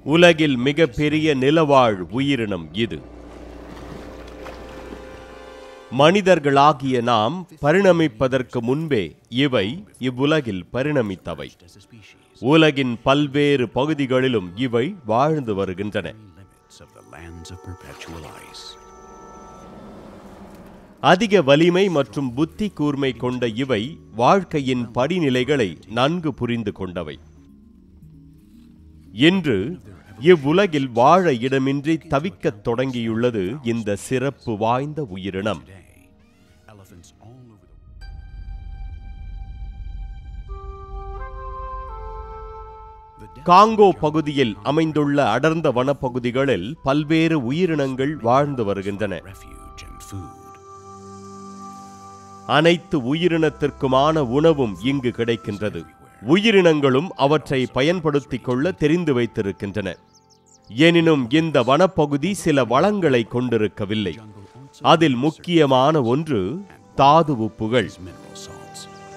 உலகில் மிகப்பெரிய நிலவாழ் உயிரினம் இது மனிதர்களாகிய நாம் பரிணமிப்பதற்கு முன்பே இவை இவ்வுலகில் பரிணமித்தவை as a species. உலகின் பல்வேறு பகுதிகளிலும் இவை வாழ்ந்து வருகின்றன Limits of the lands of perpetual ice. அதிக வலிமை மற்றும் புத்தி கூர்மை கொண்ட இவை வாழ்க்கையின் படிநிலைகளை நன்கு புரிந்து கொண்டவை இன்று இவ்வுலகில் வாழ இடமின்றி தவிக்கத் தொடங்கியுள்ளது இந்த சிறப்பு வாய்ந்த உயிரினம் Today, elephants all over the Congo பகுதியில் அமைந்துள்ள அடர்ந்த வனப்பகுதிகளில் பல்வேறு உயிரினங்கள் வாழ்ந்து வருகின்றன refuge and food. அனைத்து உயிரினத்திற்குமான உணவும் இங்கு கிடைக்கின்றது உயிரினங்களும் அவற்றை பயன்படுத்திக் கொள்ள தெரிந்து வைத்திருக்கின்றன எனினும் இந்த வனப்பகுதி சில வளங்களை கொண்டிருக்கவில்லை அதில் முக்கியமான ஒன்று தாது உப்புகள் Mineral salts.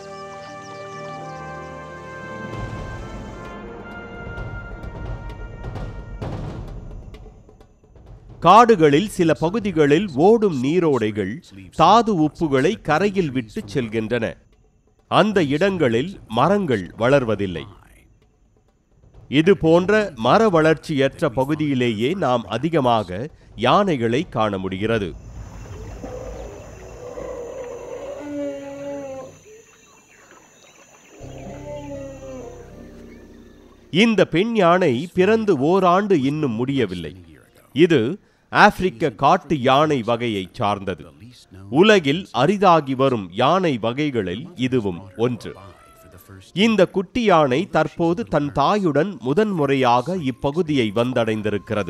காடுகளில் சில பகுதிகளில் ஓடும் நீரோடைகள் தாது உப்புகளை கரையில் விட்டு செல்கின்றன அந்த இடங்களில் மரங்கள் வளர்வதில்லை இது போன்ற மர வளர்ச்சியற்ற பகுதியிலேயே நாம் அதிகமாக யானைகளை காண முடிகிறது இந்த பெண் யானை பிறந்து ஓராண்டு இன்னும் முடியவில்லை இது ஆப்பிரிக்க காட்டு யானை வகையைச் சார்ந்தது உலகில் அரிதாகி வரும் யானை வகைகளில் இதுவும் ஒன்று For the first இந்த குட்டி யானை தற்போது தன் தாயுடன் முதன்முறையாக இப்பகுதியை வந்தடைந்திருக்கிறது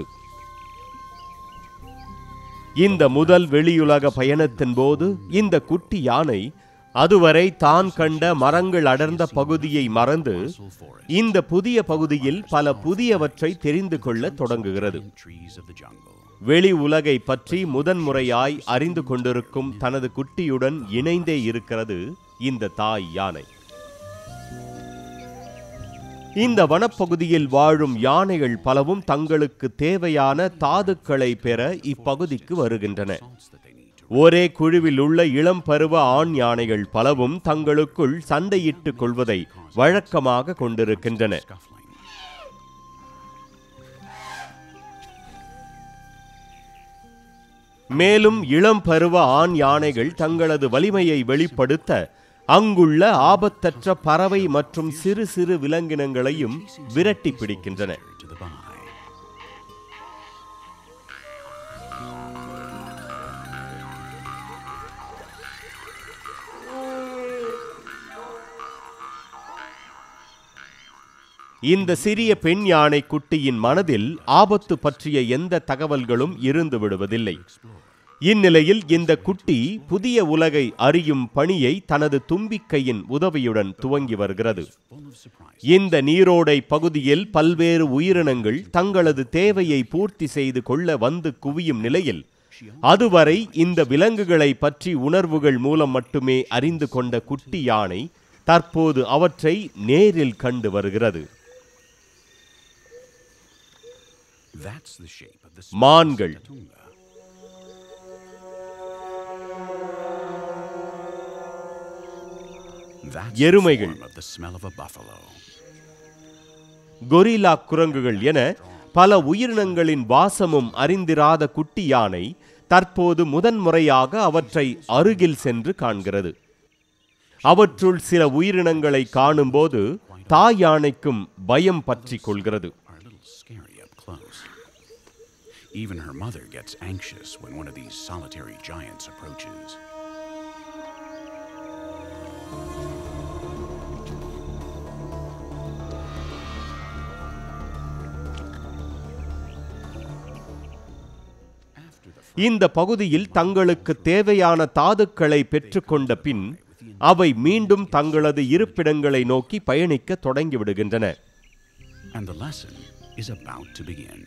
இந்த முதல் வெளியுலக பயணத்தின் போது இந்த குட்டி யானை அதுவரை தான் கண்ட மரங்கள் அடர்ந்த பகுதியை மறந்து இந்த புதிய பகுதியில் பல புதியவற்றை தெரிந்து கொள்ள தொடங்குகிறது trees of the jungle. வெளி உலகை பற்றி முதன்முறையாய் அறிந்து கொண்டிருக்கும் தனது குட்டியுடன் இணைந்தே இருக்கிறது இந்த தாய் யானை இந்த வனப்பகுதியில் வாழும் யானைகள் பலவும் தங்களுக்கு தேவையான தாதுக்களை பெற இப்பகுதிக்கு வருகின்றன Salts that they need to ஒரே குழுவில் உள்ள இளம் பருவ ஆண் யானைகள் பலவும் தங்களுக்குள் சண்டையிட்டுக் கொள்வதை வழக்கமாக கொண்டிருக்கின்றன scuffling. மேலும் இளம் பருவ ஆண் யானைகள் தங்களது வலிமையை வெளிப்படுத்த அங்குள்ள ஆபத்தற்ற பறவை மற்றும் சிறு சிறு விலங்கினங்களையும் விரட்டி பிடிக்கின்றன To the by. இந்த சிறிய பெண் யானை குட்டியின் மனதில் ஆபத்து பற்றிய எந்த தகவல்களும் இருந்து விடுவதில்லை இந்நிலையில் இந்த குட்டி புதிய உலகை அறியும் பணியை தனது தும்பிக்கையின் உதவியுடன் துவங்கி வருகிறது Full of surprise. இந்த நீரோடை பகுதியில் பல்வேறு உயிரினங்கள் தங்களது தேவையை பூர்த்தி செய்து கொள்ள வந்து குவியும் நிலையில் அதுவரை இந்த விலங்குகளை பற்றி உணர்வுகள் மூலம் மட்டுமே அறிந்து கொண்ட குட்டி யானை தற்போது அவற்றை நேரில் கண்டு வருகிறது That's the shape of the மான்கள் Tunga. That's the எருமைகள். form of the smell of a buffalo. Gorilla குரங்குகள் என பல உயிரினங்களின் வாசமும் அறிந்திராத குட்டி யானை தற்போது முதன்முறையாக அவற்றை அருகில் சென்று காண்கிறது அவற்றுள் சில உயிரினங்களை காணும்போது தாய் யானைக்கும் பயம் பற்றிக் கொள்கிறது Are a little scary up close. Even her mother gets anxious when one of these solitary giants approaches. After the இந்த பகுதியில் தங்களுக்கு தேவையான தாதுக்களை பெற்றுக்கொண்ட பின் அவை மீண்டும் தங்களது இருப்பிடங்களை நோக்கி பயணிக்க தொடங்கிவிடுகின்றன and the lesson is about to begin.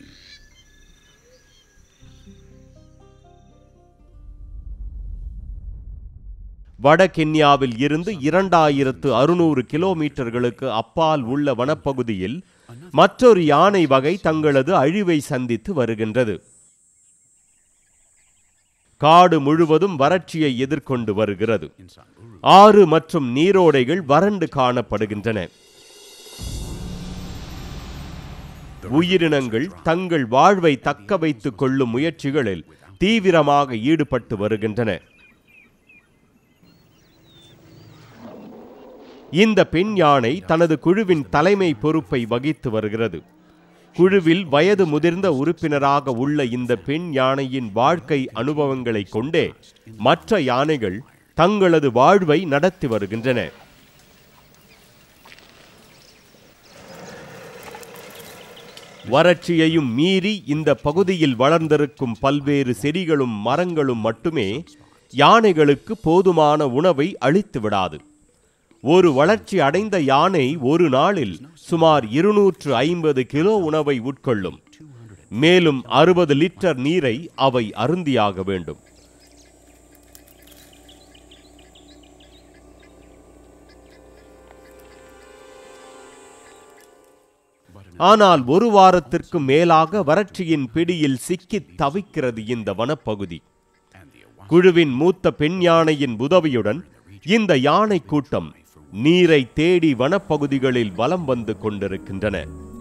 வட கென்யாவில் இருந்து இரண்டாயிரத்து அறுநூறு கிலோமீட்டர்களுக்கு அப்பால் உள்ள வனப்பகுதியில் மற்றொரு யானை வகை தங்களது அழிவை சந்தித்து வருகின்றது காடு முழுவதும் வறட்சியை எதிர்கொண்டு வருகிறது In Samburu, ஆறு மற்றும் நீரோடைகள் வறண்டு காணப்படுகின்றன உயிரினங்கள் தங்கள் வாழ்வை தக்க வைத்துக் கொள்ளும் முயற்சிகளில் தீவிரமாக ஈடுபட்டு வருகின்றன இந்த பெண் யானை தனது குழுவின் தலைமை பொறுப்பை வகித்து வருகிறது குழுவில் வயது முதிர்ந்த உறுப்பினராக உள்ள இந்த பெண் யானையின் வாழ்க்கை அனுபவங்களை கொண்டே மற்ற யானைகள் தங்களது வாழ்வை நடத்தி வருகின்றன வறட்சியையும் மீறி இந்த பகுதியில் வளர்ந்திருக்கும் பல்வேறு செடிகளும் மரங்களும் மட்டுமே யானைகளுக்கு போதுமான உணவை அளித்து விடாது ஒரு வளர்ச்சி அடைந்த யானை ஒரு நாளில் சுமார் இருநூற்று ஐம்பது கிலோ உணவை உட்கொள்ளும் மேலும் அறுபது லிட்டர் நீரை அவை அருந்தியாக வேண்டும் ஆனால் ஒரு வாரத்திற்கு மேலாக வறட்சியின் பிடியில் சிக்கித் தவிக்கிறது இந்த வனப்பகுதி and the Awa- குழுவின் மூத்த பெண் யானையின் உதவியுடன் இந்த யானை கூட்டம் நீரை தேடி வனப்பகுதிகளில் வலம் வந்து கொண்டிருக்கின்றன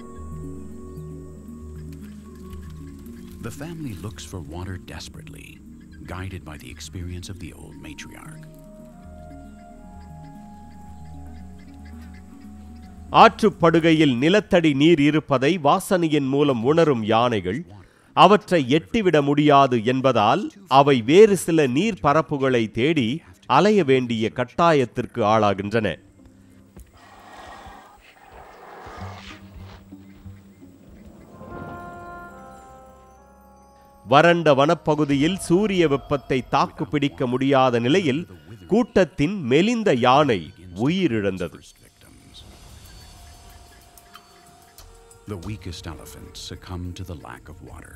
The family looks for water desperately, guided by the experience of the old matriarch. ஆற்றுப்படுகையில் நிலத்தடி நீர் இருப்பதை வாசனையின் மூலம் உணரும் யானைகள் அவற்றை எட்டிவிட முடியாது என்பதால் அவை வேறு சில நீர் பரப்புகளை தேடி அலைய வேண்டிய கட்டாயத்திற்கு ஆளாகின்றன வறண்ட வனப்பகுதியில் சூரிய வெப்பத்தை தாக்கு பிடிக்க முடியாத நிலையில் கூட்டத்தின் மெலிந்த யானை உயிரிழந்தது First victims. The weakest elephants succumb to the lack of water.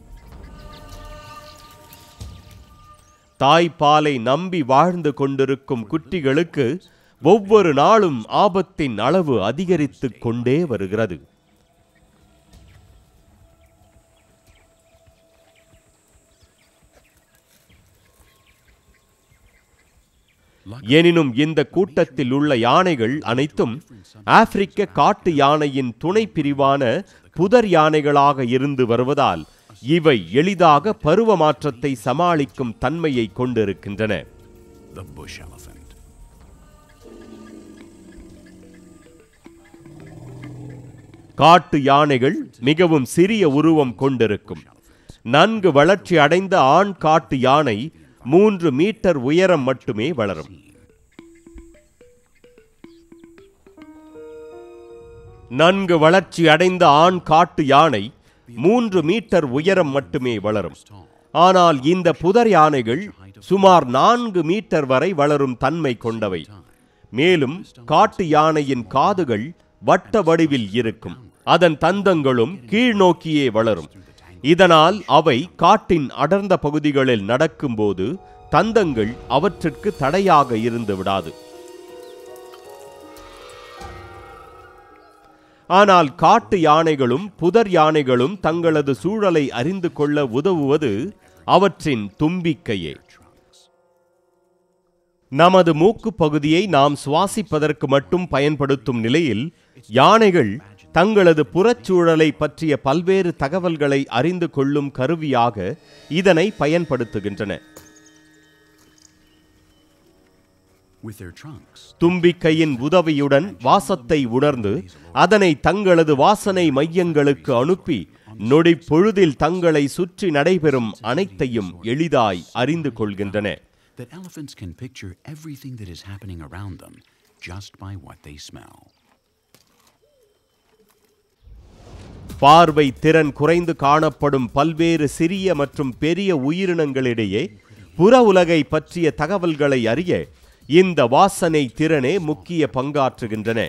தாய்ப்பாலை நம்பி வாழ்ந்து கொண்டிருக்கும் குட்டிகளுக்கு ஒவ்வொரு நாளும் ஆபத்தின் அளவு அதிகரித்துக் கொண்டே வருகிறது எனினும் இந்த கூட்டத்தில் உள்ள யானைகள் அனைத்தும் ஆப்பிரிக்க காட்டு யானையின் துணை பிரிவான புதர் யானைகளாக இருந்து வருவதால் இவை எளிதாக பருவ மாற்றத்தை சமாளிக்கும் தன்மையை கொண்டிருக்கின்றன The bush elephant. காட்டு யானைகள் மிகவும் சிறிய உருவம் கொண்டிருக்கும் நன்கு வளர்ச்சி அடைந்த ஆண் காட்டு யானை மூன்று மீட்டர் உயரம் மட்டுமே வளரும் நன்கு வளர்ச்சி அடைந்த ஆண் காட்டு யானை மூன்று மீட்டர் உயரம் மட்டுமே வளரும் ஆனால் இந்த புதர் யானைகள் சுமார் நான்கு மீட்டர் வரை வளரும் தன்மை கொண்டவை மேலும் காட்டு யானையின் காதுகள் வட்ட வடிவில் இருக்கும் அதன் தந்தங்களும் கீழ்நோக்கியே வளரும் இதனால் அவை காட்டின் அடர்ந்த பகுதிகளில் நடக்கும்போது தந்தங்கள் அவற்றிற்கு தடையாக இருந்து விடாது ஆனால் காட்டு யானைகளும் புதர் யானைகளும் தங்களது சூழலை அறிந்து கொள்ள உதவுவது அவற்றின் தும்பிக்கையே நமது மூக்கு பகுதியை நாம் சுவாசிப்பதற்கு மட்டும் பயன்படுத்தும் நிலையில் யானைகள் தங்களது புறச்சூழலை பற்றிய பல்வேறு தகவல்களை அறிந்து கொள்ளும் கருவியாக இதனை பயன்படுத்துகின்றன With their trunks, தும்பிக்கையின் உதவியுடன் வாசத்தை உணர்ந்து அதனை தங்களது வாசனை மையங்களுக்கு அனுப்பி நொடி பொழுதில் தங்களை சுற்றி நடைபெறும் அனைத்தையும் எளிதாய் அறிந்து கொள்கின்றன that elephants can picture everything that is happening around them just by what they smell. பார்வை திறன் குறைந்து காணப்படும் பல்வேறு சிறிய மற்றும் பெரிய உயிரினங்களிடையே புற உலகை பற்றிய தகவல்களை அறிய இந்த வாசனை திறனே முக்கிய பங்காற்றுகின்றன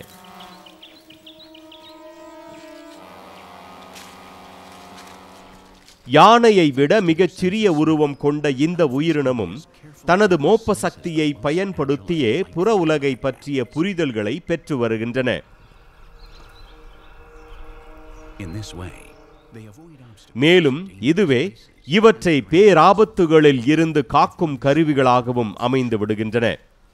யானையை விட மிகச் சிறிய உருவம் கொண்ட இந்த உயிரினமும் தனது மோப்ப சக்தியை பயன்படுத்தியே புற உலகை பற்றிய புரிதல்களை பெற்று வருகின்றன In this way, they avoid obstacles. மேலும் இதுவே இவற்றை பேராபத்துகளில் இருந்து காக்கும் கருவிகளாகவும் அமைந்து விடுகின்றன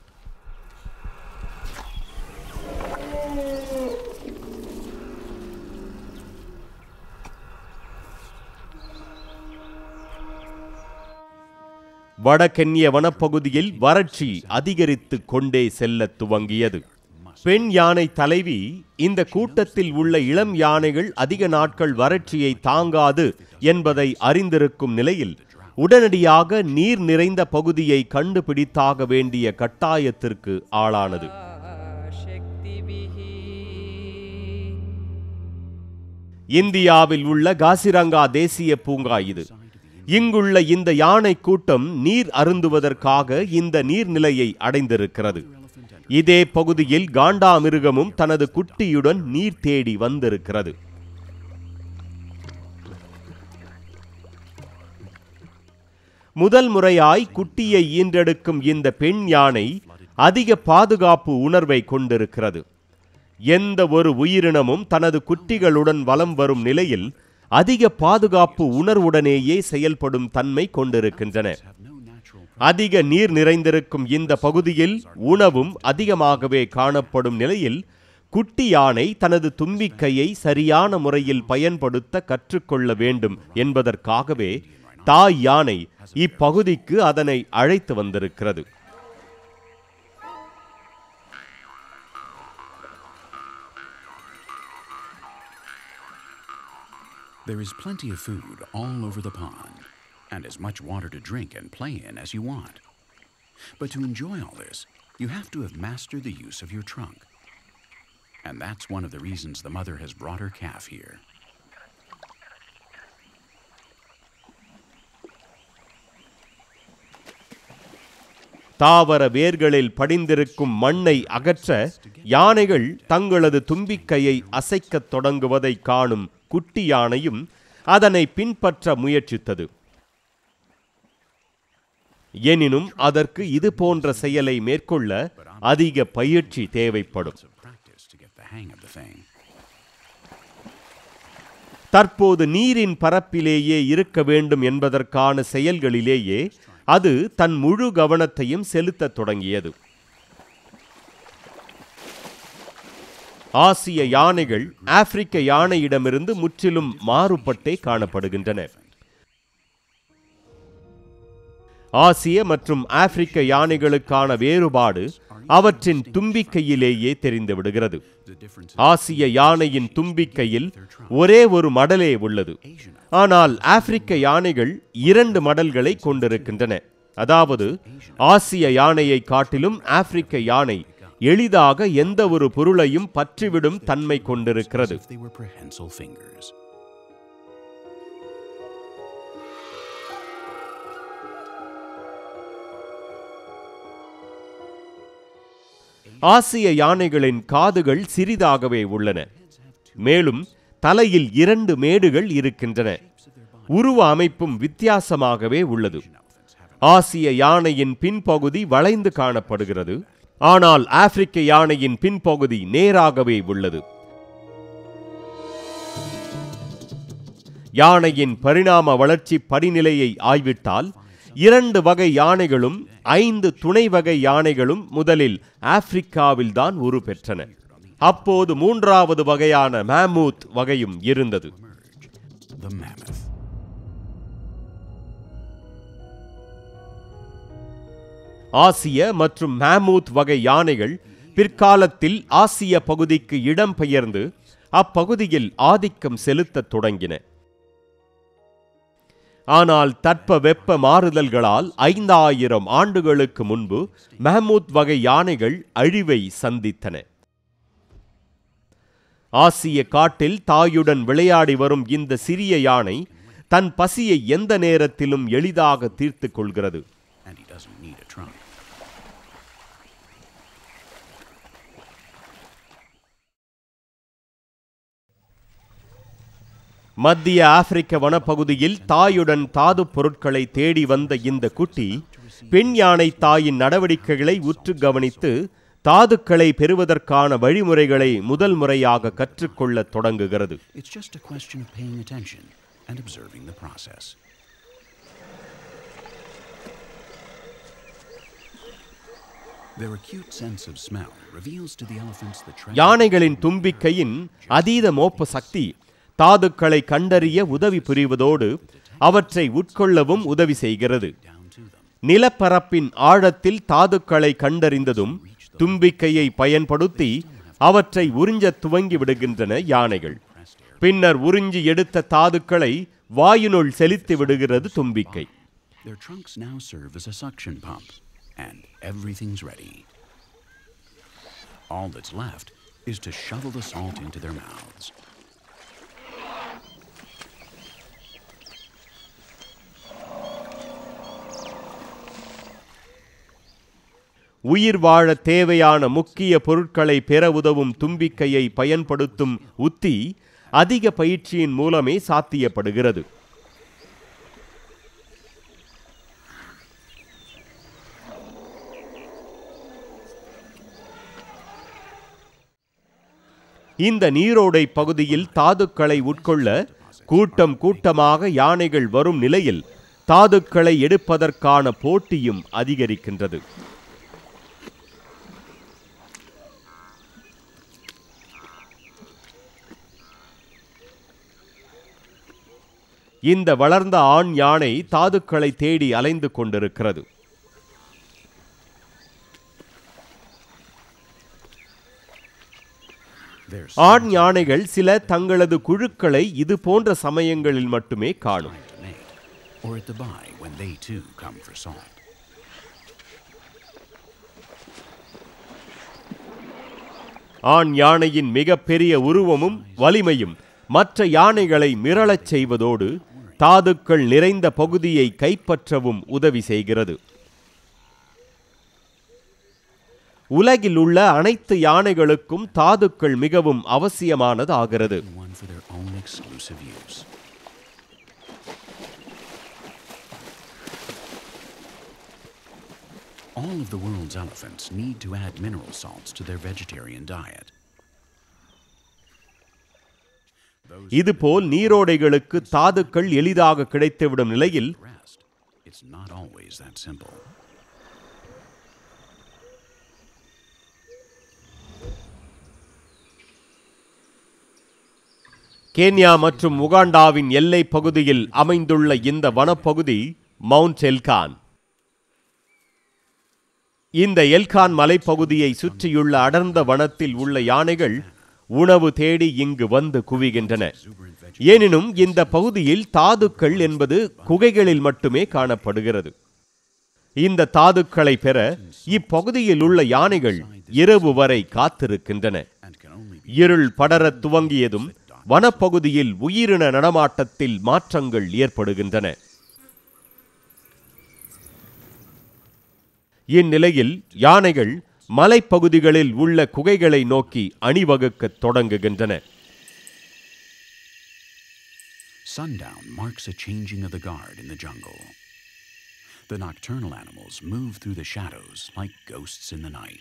வடகென்ய வனப்பகுதியில் வறட்சி அதிகரித்துக் கொண்டே செல்லத் துவங்கியது பெண் யானை தலைவி இந்த கூட்டத்தில் உள்ள இளம் யானைகள் அதிக நாட்கள் வறட்சியை தாங்காது என்பதை அறிந்திருக்கும் நிலையில் உடனடியாக நீர் நிறைந்த பகுதியை கண்டுபிடித்தாக வேண்டிய கட்டாயத்திற்கு ஆளானது शक्तिभिः இந்தியாவில் உள்ள காசிரங்கா தேசிய பூங்கா இது இங்குள்ள இந்த யானை கூட்டம் நீர் அருந்துவதற்காக இந்த நீர்நிலையை அடைந்திருக்கிறது இதே பகுதியில் காண்டாமிருகமும் தனது குட்டியுடன் நீர் தேடி வந்திருக்கிறது முதல் முறையாய் குட்டியை ஈன்றெடுக்கும் இந்த பெண் யானை அதிக பாதுகாப்பு உணர்வை கொண்டிருக்கிறது எந்த ஒரு உயிரினமும் தனது குட்டிகளுடன் வலம் வரும் நிலையில் அதிக பாதுகாப்பு உணர்வுடனேயே செயல்படும் தன்மை கொண்டிருக்கின்றன Have no natural அதிக நீர் நிறைந்திருக்கும் இந்த பகுதியில் உணவும் அதிகமாகவே காணப்படும் நிலையில் குட்டி யானை தனது தும்பிக்கையை சரியான முறையில் பயன்படுத்த கற்றுக்கொள்ள வேண்டும் என்பதற்காகவே தாய் யானை இப்பகுதிக்கு அதனை அழைத்து வந்திருக்கிறது There is plenty of food all over the pond, and as much water to drink and play in as you want. But to enjoy all this, you have to have mastered the use of your trunk. And that's one of the reasons the mother has brought her calf here. தாவர வேர்களில் படிந்திருக்கும் மண்ணை அகற்ற யானைகள் தங்களது தும்பிக்கையை அசைக்கத் தொடங்குவதை காணும் குட்டி யானையும் அதனை பின்பற்ற முயற்சித்தது எனினும் அதற்கு இது போன்ற செயலை மேற்கொள்ள அதிக பயிற்சி தேவைப்படும் Of practice to get the hang of the thing. தற்போது நீரின் பரப்பிலேயே இருக்க வேண்டும் என்பதற்கான செயல்களிலேயே அது தன் முழு கவனத்தையும் செலுத்தத் தொடங்கியது ஆசிய யானைகள் ஆப்பிரிக்க யானையிடமிருந்து முற்றிலும் மாறுபட்டே காணப்படுகின்றன ஆசிய மற்றும் ஆப்பிரிக்க யானைகளுக்கான வேறுபாடு அவற்றின் தும்பிக்கையிலேயே தெரிந்துவிடுகிறது The difference ஆசிய யானையின் தும்பிக்கையில் ஒரே ஒரு மடலே உள்ளது ஆனால் ஆப்பிரிக்க யானைகள் இரண்டு மடல்களை கொண்டிருக்கின்றன அதாவது ஆசிய யானையை காட்டிலும் ஆப்பிரிக்க யானை எளிதாக எந்த ஒரு பொருளையும் பற்றிவிடும் தன்மை as கொண்டிருக்கிறது if they were prehensile fingers. ஆசிய யானைகளின் காதுகள் சிறிதாகவே உள்ளன மேலும் தலையில் இரண்டு மேடுகள் இருக்கின்றன உருவ அமைப்பும் வித்தியாசமாகவே உள்ளது ஆசிய யானையின் பின்பகுதி வளைந்து காணப்படுகிறது ஆனால் ஆப்பிரிக்க யானையின் பின்பகுதி நேராகவே உள்ளது யானையின் பரிணாம வளர்ச்சி படிநிலையை ஆய்விட்டால் இரண்டு வகை யானைகளும் ஐந்து துணை வகை யானைகளும் முதலில் ஆப்பிரிக்காவில்தான் உரு பெற்றன அப்போது மூன்றாவது வகையான மேமூத் வகையும் இருந்தது The mammoth. ஆசிய மற்றும் மேமூத் வகை யானைகள் பிற்காலத்தில் ஆசிய பகுதிக்கு இடம்பெயர்ந்து அப்பகுதியில் ஆதிக்கம் செலுத்தத் தொடங்கின ஆனால் தட்பவெப்ப மாறுதல்களால் ஐந்தாயிரம் ஆண்டுகளுக்கு முன்பு மஹமூத் வகை யானைகள் அழிவை சந்தித்தன ஆசிய காட்டில் தாயுடன் விளையாடி வரும் இந்த சிறிய யானை தன் பசியை எந்த நேரத்திலும் எளிதாக தீர்த்துக் கொள்கிறது And he doesn't need a trunk. மத்திய ஆப்பிரிக்க வனப்பகுதியில் தாயுடன் தாது பொருட்களை தேடி வந்த இந்த குட்டி பெண் யானை தாயின் நடவடிக்கைகளை உற்று கவனித்து தாதுக்களை பெறுவதற்கான வழிமுறைகளை முதல் முறையாக கற்றுக்கொள்ளத் தொடங்குகிறது It's just a question of paying attention and observing the process. Their acute sense of smell reveals to the elephants the treasure யானைகளின் தும்பிக்கையின் அதீத மோப்ப சக்தி தாதுக்களை கண்டறிய உதவி புரிவதோடு அவற்றை உட்கொள்ளவும் உதவி செய்கிறது down to them. நிலப்பரப்பின் ஆழத்தில் தாதுக்களை கண்டறிந்ததும் தும்பிக்கையை பயன்படுத்தி அவற்றை உறிஞ்சத் துவங்கி விடுகின்றன யானைகள் பின்னர் உறிஞ்சி எடுத்த தாதுக்களை வாயினுள் செலுத்தி விடுகிறது தும்பிக்கை Their trunks now serve as a suction pump, and everything's ready. All that's left is to shovel the salt into their mouths. உயிர் வாழ தேவையான முக்கிய பொருட்களை பெற உதவும் தும்பிக்கையை பயன்படுத்தும் உத்தி அதிக பயிற்சியின் மூலமே சாத்தியப்படுகிறது இந்த நீரோடை பகுதியில் தாதுக்களை உட்கொள்ள கூட்டம் கூட்டமாக யானைகள் வரும் நிலையில் தாதுக்களை எடுப்பதற்கான போட்டியும் அதிகரிக்கின்றது இந்த வளர்ந்த ஆண் யானை தாதுக்களை தேடி அலைந்து கொண்டிருக்கிறது There's ஆண் யானைகள் சில தங்களது குழுக்களை இது போன்ற சமயங்களில் மட்டுமே காணும் to mate, or at the buy when they too come for salt. ஆண் யானையின் மிகப்பெரிய உருவமும் வலிமையும் மற்ற யானைகளை மிரளச் செய்வதோடு தாதுக்கள் நிறைந்த பகுதியை கைப்பற்றவும் உதவி செய்கிறது உலகில் உள்ள அனைத்து யானைகளுக்கும் தாதுக்கள் மிகவும் அவசியமானதாகிறது One for their own exclusive use. All of the world's elephants need to add mineral salts to their vegetarian diet. இதுபோல் நீரோடைகளுக்கு தாதுக்கள் எளிதாக கிடைத்துவிடும் நிலையில் Rest. It's not always that simple. கேன்யா மற்றும் உகாண்டாவின் எல்லை பகுதியில் அமைந்துள்ள இந்த வனப்பகுதி மவுண்ட் எல்கான் இந்த எல்கான் மலைப்பகுதியை சுற்றியுள்ள அடர்ந்த வனத்தில் உள்ள யானைகள் உணவு தேடி இங்கு வந்து குவிகின்றன எனினும் இந்த பகுதியில் தாதுக்கள் என்பது குகைகளில் மட்டுமே காணப்படுகிறது இந்த தாதுக்களை பெற இப்பகுதியில் உள்ள யானைகள் இரவு வரை காத்திருக்கின்றன And can only be இருள் படரத் துவங்கியதும் வனப்பகுதியில் உயிரின நடமாட்டத்தில் மாற்றங்கள் ஏற்படுகின்றன இந்நிலையில் யானைகள் மலைப்பகுதிகளில் உள்ள குகைகளை நோக்கி அணிவகுக்கத் தொடங்குகின்றன Sundown marks a changing of the guard in the jungle. The nocturnal animals move through the shadows like ghosts in the night.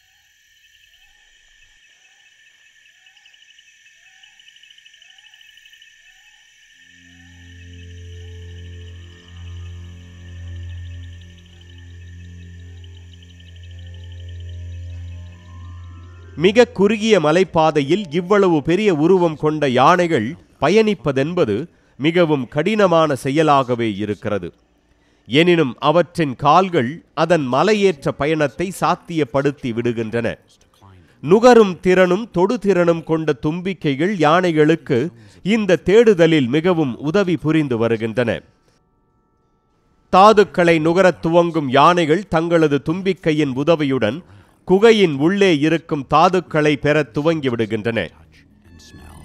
மிக குறுகிய மலைப்பாதையில் இவ்வளவு பெரிய உருவம் கொண்ட யானைகள் பயணிப்பதென்பது மிகவும் கடினமான செயலாகவே இருக்கிறது எனினும் அவற்றின் கால்கள் அதன் மலையேற்ற பயணத்தை சாத்தியப்படுத்தி விடுகின்றன நுகரும் திறனும் தொடுதிறனும் கொண்ட தும்பிக்கைகள் யானைகளுக்கு இந்த தேடுதலில் மிகவும் உதவி புரிந்து வருகின்றன தாதுக்களை நுகரத் துவங்கும் யானைகள் தங்களது தும்பிக்கையின் உதவியுடன் குகையின் உள்ளே இருக்கும் தாதுக்களை பெறத் துவங்கி விடுகின்றன Touch and smell.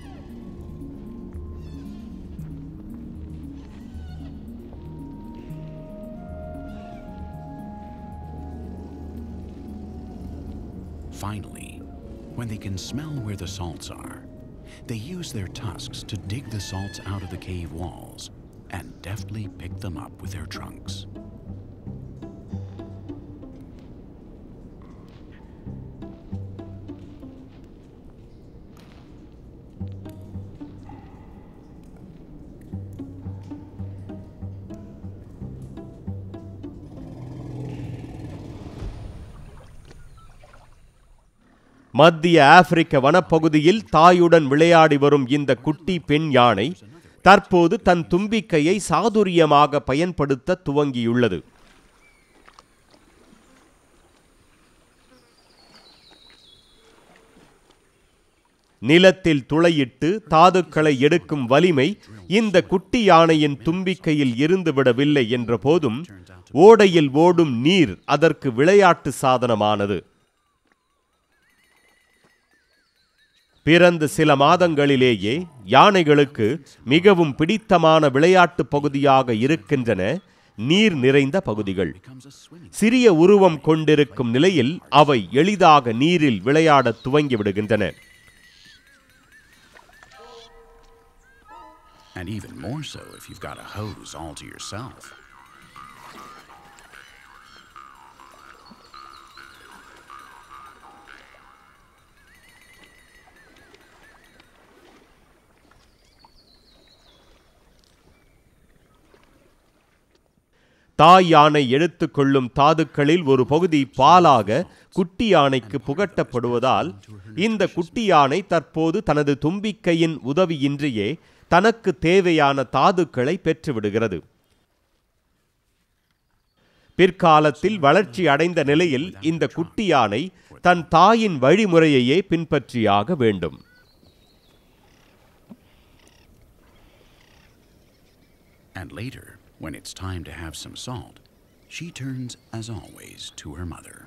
Finally, when they can smell where the salts are, they use their tusks to dig the salts out of the cave walls and deftly pick them up with their trunks. மத்திய ஆப்பிரிக்க வனப்பகுதியில் தாயுடன் விளையாடி வரும் இந்த குட்டி பெண் யானை தற்போது தன் தும்பிக்கையை சாதுரியமாக பயன்படுத்த துவங்கியுள்ளது நிலத்தில் துளையிட்டு தாதுக்களை எடுக்கும் வலிமை இந்த குட்டி யானையின் தும்பிக்கையில் இருந்துவிடவில்லை என்ற போதும் ஓடையில் ஓடும் நீர் அதற்கு விளையாட்டு சாதனமானது பிறந்த சில மாதங்களிலேயே யானைகளுக்கு மிகவும் பிடித்தமான விளையாட்டு பகுதியாக இருக்கின்றன நீர் நிறைந்த பகுதிகள் சிறிய உருவம் கொண்டிருக்கும் நிலையில் அவை எளிதாக நீரில் விளையாடத் துவங்கி விடுகின்றன And even more so if you've got a hose all to yourself. தாய் யானை எடுத்துக்கொள்ளும் தாதுக்களில் ஒரு பகுதி பாலாக குட்டி யானைக்கு புகட்டப்படுவதால் இந்த குட்டி யானை தற்போது தனது தும்பிக்கையின் உதவியின்றியே தனக்கு தேவையான தாதுக்களை பெற்றுவிடுகிறது பிற்காலத்தில் வளர்ச்சி அடைந்த நிலையில் இந்த குட்டி யானை தன் தாயின் வழிமுறையையே பின்பற்றியாக வேண்டும் And later, when it's time to have some salt, she turns, as always, to her mother.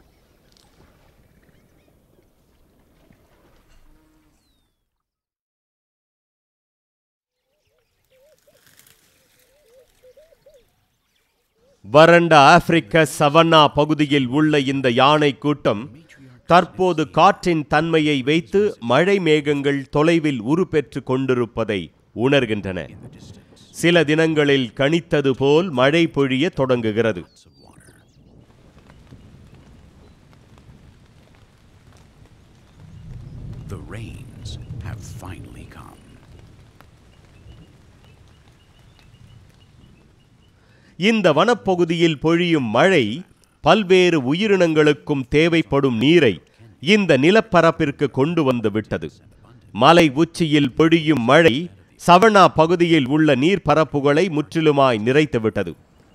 வறண்ட ஆப்பிரிக்க சவன்னா பகுதியில் உள்ள இந்த யானை கூட்டம் தற்போது காற்றின் தன்மையை வைத்து மழை மேகங்கள் தொலைவில் உருப்பெற்று கொண்டிருப்பதை உணர்கின்றன சில தினங்களில் கணித்தது போல் மழை பொழிய தொடங்குகிறது Of water. The rains have finally come. இந்த வனப்பகுதியில் பொழியும் மழை பல்வேறு உயிரினங்களுக்கும் தேவைப்படும் நீரை இந்த நிலப்பரப்பிற்கு கொண்டு வந்து விட்டது மலை உச்சியில் பொழியும் மழை சவனா பகுதியில் உள்ள நீர்ப்பரப்புகளை முற்றிலுமாய் நிறைத்து விட்டது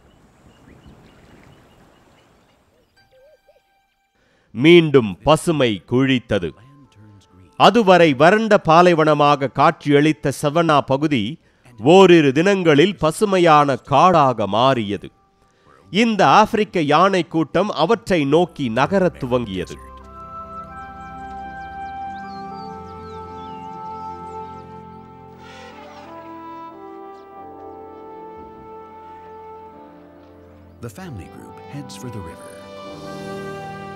மீண்டும் பசுமை குழித்தது அதுவரை வறண்ட பாலைவனமாக காட்சியளித்த சவனா பகுதி ஓரிரு தினங்களில் பசுமையான காடாக மாறியது இந்த ஆப்பிரிக்க யானை கூட்டம் அவற்றை நோக்கி நகரத் துவங்கியது The family group heads for the river.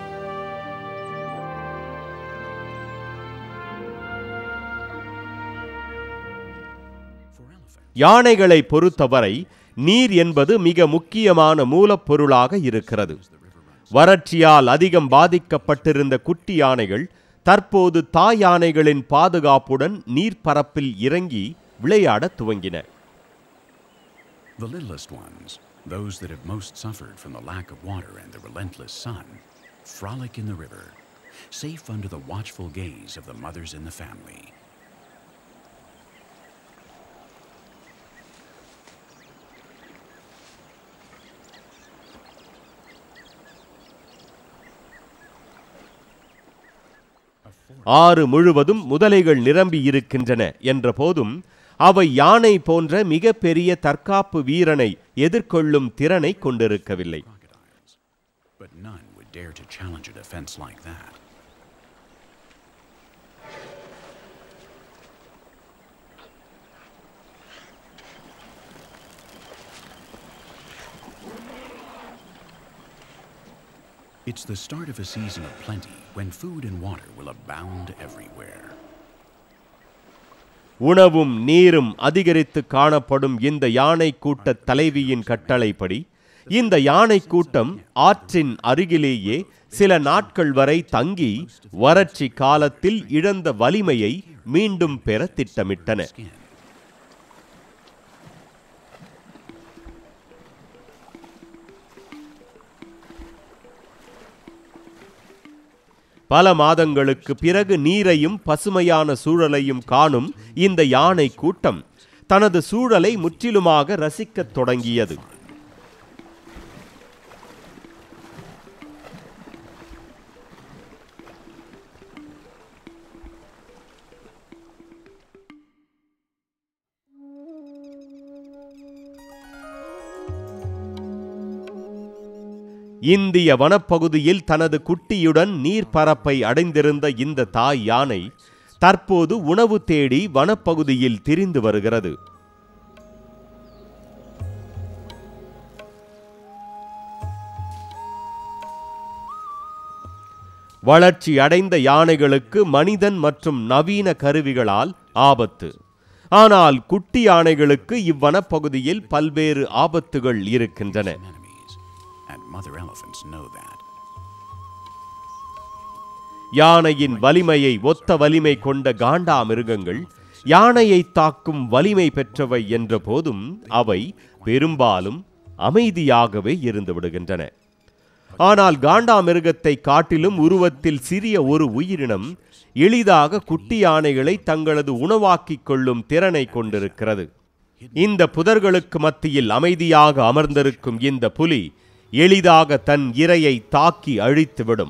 For elephants, யானைகளை பொறுத்தவரை நீர் என்பது மிக முக்கியமான மூலப்பொருளாக இருக்கிறது வறட்சியால் அதிகம் பாதிக்கப்பட்டிருந்த குட்டி யானைகள் தற்போது தாய் யானைகளின் பாதுகாப்புடன் நீர்ப்பரப்பில் இறங்கி விளையாடத் துவங்கின the littlest ones, those that have most suffered from the lack of water and the relentless sun, frolic in the river, safe under the watchful gaze of the mothers in the family. ஆறு முழுவதும் முதலைகள் நிரம்பி இருக்கின்றன என்ற போதும் அவை யானை போன்ற மிகப்பெரிய தற்காப்பு வீரனை எதிர்கொள்ளும் திறனை கொண்டிருக்கவில்லை crocodiles, but none would dare to challenge a defense like that. It's the start of a season of plenty when food and water will abound everywhere. உணவும் நீரும் அதிகரித்து காணப்படும் இந்த யானை கூட்ட தலைவியின் கட்டளைப்படி இந்த யானை கூட்டம் ஆற்றின் அருகிலேயே சில நாட்கள் வரை தங்கி வறட்சி காலத்தில் இழந்த வலிமையை மீண்டும் பெற திட்டமிட்டன Skin. பல மாதங்களுக்கு பிறகு நீரையும் பசுமையான சூழலையும் காணும் இந்த யானை கூட்டம் தனது சூழலை முற்றிலுமாக ரசிக்கத் தொடங்கியது இந்திய வனப்பகுதியில் தனது குட்டியுடன் நீர்ப்பரப்பை அடைந்திருந்த இந்த தாய் யானை தற்போது உணவு தேடி வனப்பகுதியில் திரிந்து வருகிறது வளர்ச்சி அடைந்த யானைகளுக்கு மனிதன் மற்றும் நவீன கருவிகளால் ஆபத்து ஆனால் குட்டி யானைகளுக்கு இவ்வனப்பகுதியில் பல்வேறு ஆபத்துகள் இருக்கின்றன enemies, and mother elephants know that. யானையின் வலிமையை ஒத்த வலிமை கொண்ட காண்டா மிருகங்கள் யானையை தாக்கும் வலிமை பெற்றவை என்ற போதும் அவை பெரும்பாலும் அமைதியாகவே இருந்து விடுகின்றன ஆனால் காண்டா மிருகத்தை காட்டிலும் உருவத்தில் சிறிய ஒரு உயிரினம் எளிதாக குட்டி யானைகளை தங்களது உணவாக்கிக் கொள்ளும் திறனை கொண்டிருக்கிறது இந்த புதர்களுக்கு மத்தியில் அமைதியாக அமர்ந்திருக்கும் இந்த புலி எளிதாக தன் இரையை தாக்கி அழித்துவிடும்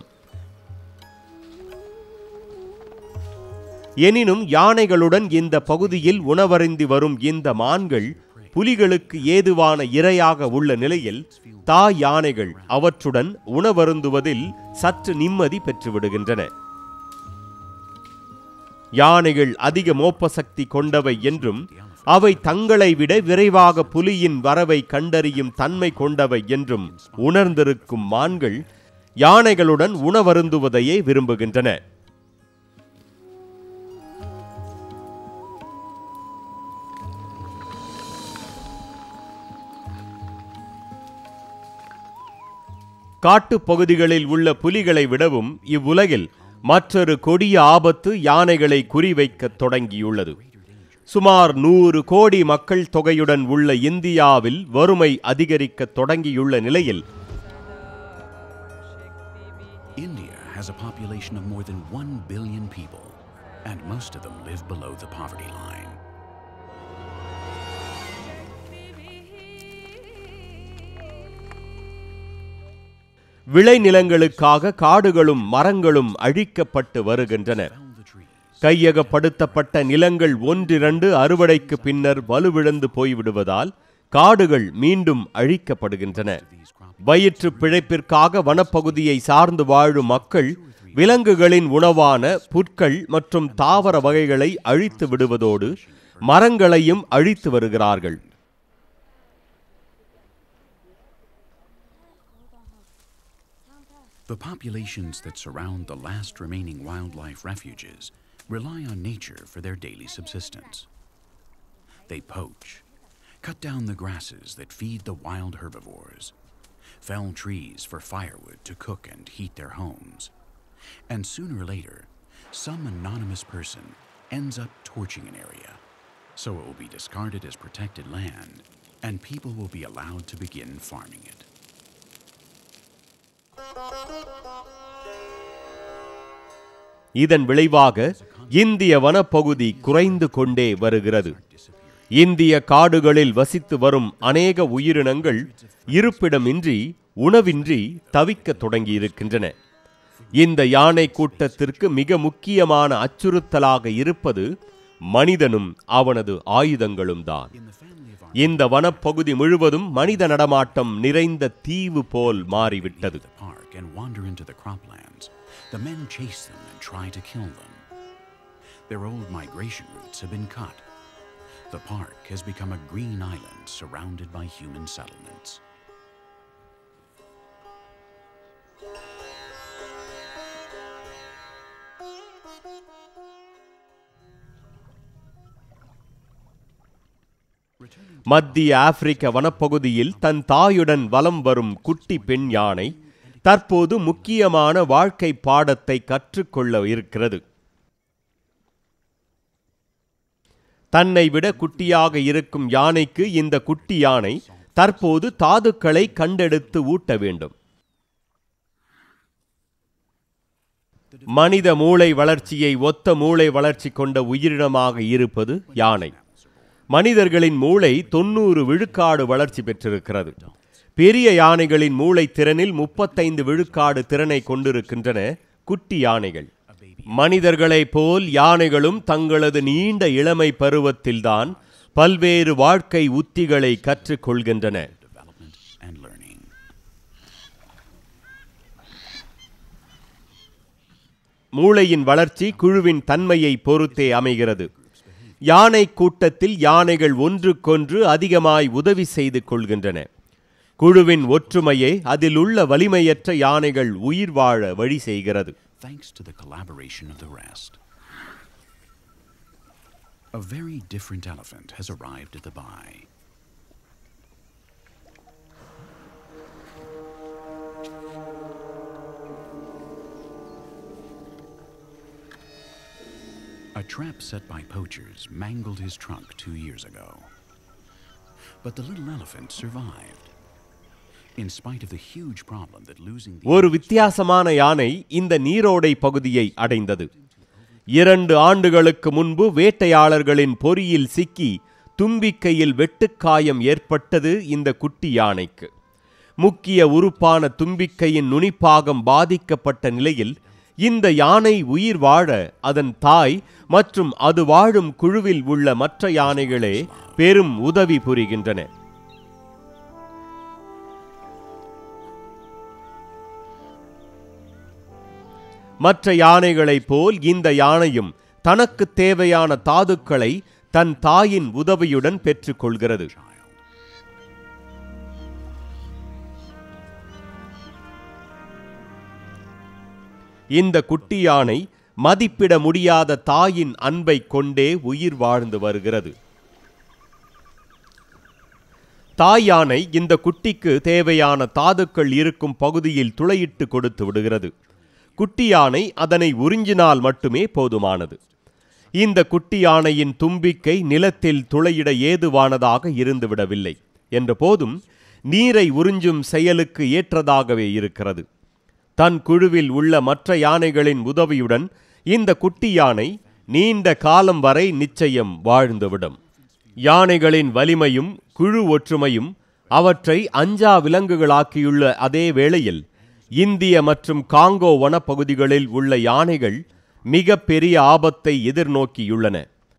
எனினும் யானைகளுடன் இந்த பகுதியில் உணவருந்தி வரும் இந்த மான்கள் புலிகளுக்கு ஏதுவான இரையாக உள்ள நிலையில் தாய் யானைகள் அவற்றுடன் உணவருந்துவதில் சற்று நிம்மதி பெற்றுவிடுகின்றன யானைகள் அதிக மோப்ப சக்தி கொண்டவை என்றும் அவை தங்களை விட விரைவாக புலியின் வரவை கண்டறியும் தன்மை கொண்டவை என்றும் உணர்ந்திருக்கும் மான்கள் யானைகளுடன் உணவருந்துவதையே விரும்புகின்றன காட்டுப் பகுதிகளில் உள்ள புலிகளை விடவும் இவ்வுலகில் மற்றொரு கொடிய ஆபத்து யானைகளை குறிவைக்கத் தொடங்கியுள்ளது சுமார் நூறு கோடி மக்கள் தொகையுடன் உள்ள இந்தியாவில் வறுமை அதிகரிக்கத் தொடங்கியுள்ள நிலையில் India has a population of more than 1 billion people, and most of them live below the poverty line. விளைநிலங்களுக்காக காடுகளும் மரங்களும் அழிக்கப்பட்டு வருகின்றன Fell the trees. கையகப்படுத்தப்பட்ட நிலங்கள் ஒன்றிரண்டு அறுவடைக்கு பின்னர் வலுவிழந்து போய்விடுவதால் காடுகள் மீண்டும் அழிக்கப்படுகின்றன வயிற்று பிழைப்பிற்காக வனப்பகுதியை சார்ந்து வாழும் மக்கள் விலங்குகளின் உணவான புற்கள் மற்றும் தாவர வகைகளை அழித்து விடுவதோடு மரங்களையும் அழித்து வருகிறார்கள் The populations that surround the last remaining wildlife refuges rely on nature for their daily subsistence. They poach, cut down the grasses that feed the wild herbivores, fell trees for firewood to cook and heat their homes. And sooner or later, some anonymous person ends up torching an area, so it will be discarded as protected land, and people will be allowed to begin farming it. இதன் விளைவாக இந்திய வனப்பகுதி குறைந்து கொண்டே வருகிறது இந்திய காடுகளில் வசித்து வரும் அநேக உயிரினங்கள் இருப்பிடமின்றி உணவின்றி தவிக்கத் தொடங்கியிருக்கின்றன இந்த யானை கூட்டத்திற்கு மிக முக்கியமான அச்சுறுத்தலாக இருப்பது மனிதனும் அவனது ஆயுதங்களும் தான் இந்த வனப்பகுதி முழுவதும் மனித நடமாட்டம் நிறைந்த தீவு போல் மாறிவிட்டது the park and wander into the croplands. The men chase them and try to kill them. Their old migration routes have been cut. The park has become a green island surrounded by human settlements. மத்திய ஆப்பிரிக்க வனப்பகுதியில் தன் தாயுடன் வலம் வரும் குட்டி பெண் யானை தற்போது முக்கியமான வாழ்க்கை பாடத்தை கற்றுக்கொள்ள இருக்கிறது தன்னை விட குட்டியாக இருக்கும் யானைக்கு இந்த குட்டி யானை தற்போது தாதுக்களை கண்டெடுத்து ஊட்ட வேண்டும் மனித மூளை வளர்ச்சியை ஒத்த மூளை வளர்ச்சி கொண்ட உயிரினமாக இருப்பது யானை மனிதர்களின் மூளை தொண்ணூறு விழுக்காடு வளர்ச்சி பெற்றிருக்கிறது பெரிய யானைகளின் மூளை திறனில் முப்பத்தைந்து விழுக்காடு திறனை கொண்டிருக்கின்றன குட்டி யானைகள் மனிதர்களைப் போல் யானைகளும் தங்களது நீண்ட இளமை பருவத்தில்தான் பல்வேறு வாழ்க்கை உத்திகளை கற்றுக்கொள்கின்றன development and learning. மூளையின் வளர்ச்சி குழுவின் தன்மையை பொறுத்தே அமைகிறது யானை கூட்டத்தில் யானைகள் ஒன்றுக்கொன்று அதிகமாய் உதவி செய்து கொள்கின்றன குழுவின் ஒற்றுமையே அதில் உள்ள வலிமையற்ற யானைகள் உயிர் வாழ வழி செய்கிறது thanks to the collaboration of the rest. A very different elephant has arrived at the Bai. A trap set by poachers mangled his trunk two years ago. But the little elephant survived. In spite of the huge problem that losing the ஒரு வித்தியாசமான யானை இந்த நீரோடை பகுதியை அடைந்தது இரண்டு ஆண்டுகளுக்கு முன்பு வேட்டையாளர்களின் பொறியில் சிக்கி தும்பிக்கையில் வெட்டுக்காயம் ஏற்பட்டது இந்த குட்டி யானைக்கு முக்கிய உறுப்பான தும்பிக்கையின் நுனிப்பாகம் பாதிக்கப்பட்ட நிலையில் இந்த யானை உயிர் வாழ அதன் தாய் மற்றும் அது வாழும் குழுவில் உள்ள மற்ற யானைகளே பெரும் உதவி புரிகின்றன மற்ற யானைகளைப் போல் இந்த யானையும் தனக்கு தேவையான தாதுக்களை தன் தாயின் உதவியுடன் பெற்றுக்கொள்கிறது child. இந்த குட்டி யானை மதிப்பிட முடியாத தாயின் அன்பை கொண்டே உயிர் வாழ்ந்து வருகிறது தாய் யானை இந்த குட்டிக்கு தேவையான தாதுக்கள் இருக்கும் பகுதியில் துளையிட்டு கொடுத்து விடுகிறது குட்டி யானை அதனை உறிஞ்சினால் மட்டுமே போதுமானது இந்த குட்டி யானையின் தும்பிக்கை நிலத்தில் துளையிட ஏதுவானதாக இருந்துவிடவில்லை என்ற போதும் நீரை உறிஞ்சும் செயலுக்கு ஏற்றதாகவே இருக்கிறது தன் குழுவில் உள்ள மற்ற யானைகளின் உதவியுடன் இந்த குட்டி யானை நீண்ட காலம் வரை நிச்சயம் வாழ்ந்துவிடும் யானைகளின் வலிமையும் குழு ஒற்றுமையும் அவற்றை அஞ்சா விலங்குகளாக்கியுள்ள அதே வேளையில் இந்திய மற்றும் காங்கோ வனப்பகுதிகளில் உள்ள யானைகள் மிக பெரிய ஆபத்தை எதிர்நோக்கியுள்ளன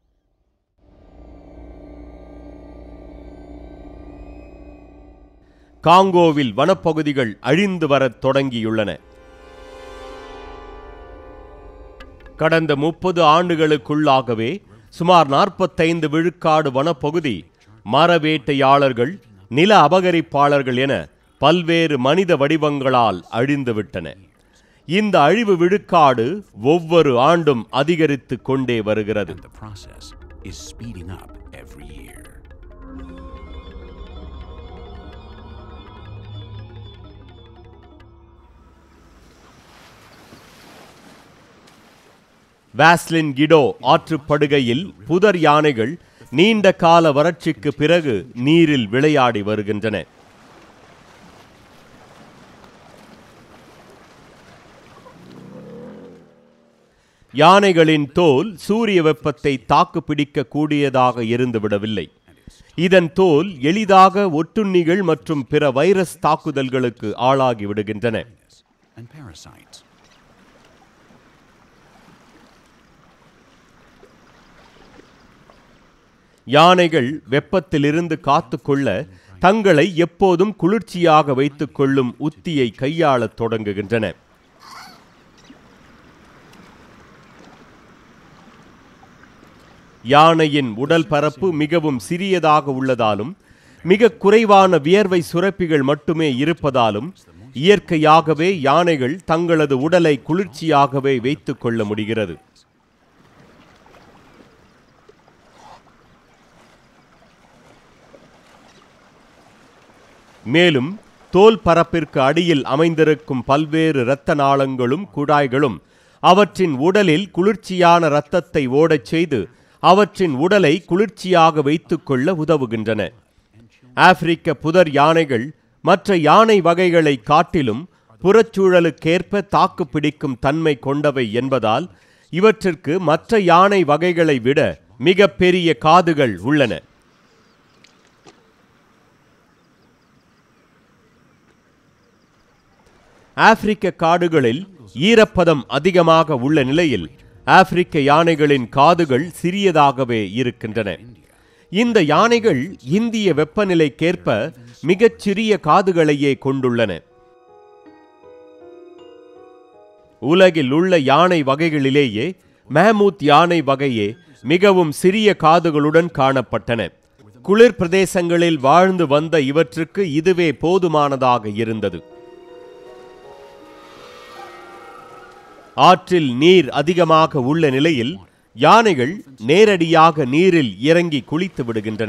காங்கோவில் வனப்பகுதிகள் அழிந்து வரத் தொடங்கியுள்ளன கடந்த முப்பது ஆண்டுகளுக்குள்ளாகவே சுமார் நாற்பத்தைந்து விழுக்காடு வனப்பகுதி மரவேட்டையாளர்கள் நில அபகரிப்பாளர்கள் என பல்வேறு மனித வடிவங்களால் அழிந்துவிட்டன இந்த அழிவு விழுக்காடு ஒவ்வொரு ஆண்டும் அதிகரித்து கொண்டே வருகிறது And the process is speeding up every year. வாஸ்லின் கிடோ ஆற்றுப்படுகையில் புதர் யானைகள் நீண்ட கால வறட்சிக்கு பிறகு நீரில் விளையாடி வருகின்றன யானைகளின் தோல் சூரிய வெப்பத்தை தாக்கு பிடிக்க கூடியதாக இருந்துவிடவில்லை இதன் தோல் எளிதாக ஒட்டுண்ணிகள் மற்றும் பிற வைரஸ் தாக்குதல்களுக்கு ஆளாகி விடுகின்றன And parasites. யானைகள் வெப்பத்திலிருந்து காத்துக்கொள்ள தங்களை எப்போதும் குளிர்ச்சியாக வைத்துக் கொள்ளும் உத்தியை கையாளத் தொடங்குகின்றன யானையின் உடல் பரப்பு மிகவும் சிறியதாக உள்ளதாலும் மிக குறைவான வியர்வை சுரப்பிகள் மட்டுமே இருப்பதாலும் இயற்கையாகவே யானைகள் தங்களது உடலை குளிர்ச்சியாகவே வைத்துக் கொள்ள முடிகிறது மேலும் தோல் பரப்பிற்கு அடியில் அமைந்திருக்கும் பல்வேறு இரத்த நாளங்களும் குழாய்களும் அவற்றின் உடலில் குளிர்ச்சியான இரத்தத்தை ஓடச் செய்து அவற்றின் உடலை குளிர்ச்சியாக வைத்துக்கொள்ள உதவுகின்றன ஆப்பிரிக்க புதர் யானைகள் மற்ற யானை வகைகளை காட்டிலும் புறச்சூழலுக்கேற்ப தாக்கு பிடிக்கும் தன்மை கொண்டவை என்பதால் இவற்றிற்கு மற்ற யானை வகைகளை விட மிக பெரிய காதுகள் உள்ளன ஆப்பிரிக்க காடுகளில் ஈரப்பதம் அதிகமாக உள்ள நிலையில் ஆப்பிரிக்க யானைகளின் காதுகள் சிறியதாகவே இருக்கின்றன இந்த யானைகள் இந்திய வெப்பநிலைக்கேற்ப மிகச் சிறிய காதுகளையே கொண்டுள்ளன உலகில் உள்ள யானை வகைகளிலேயே மேமூத் யானை வகையே மிகவும் சிறிய காதுகளுடன் காணப்பட்டன குளிர் பிரதேசங்களில் வாழ்ந்து வந்த இவற்றுக்கு இதுவே போதுமானதாக இருந்தது ஆற்றில் நீர் அதிகமாக உள்ள நிலையில் யானைகள் நேரடியாக நீரில் இறங்கி குளித்து விடுகின்றன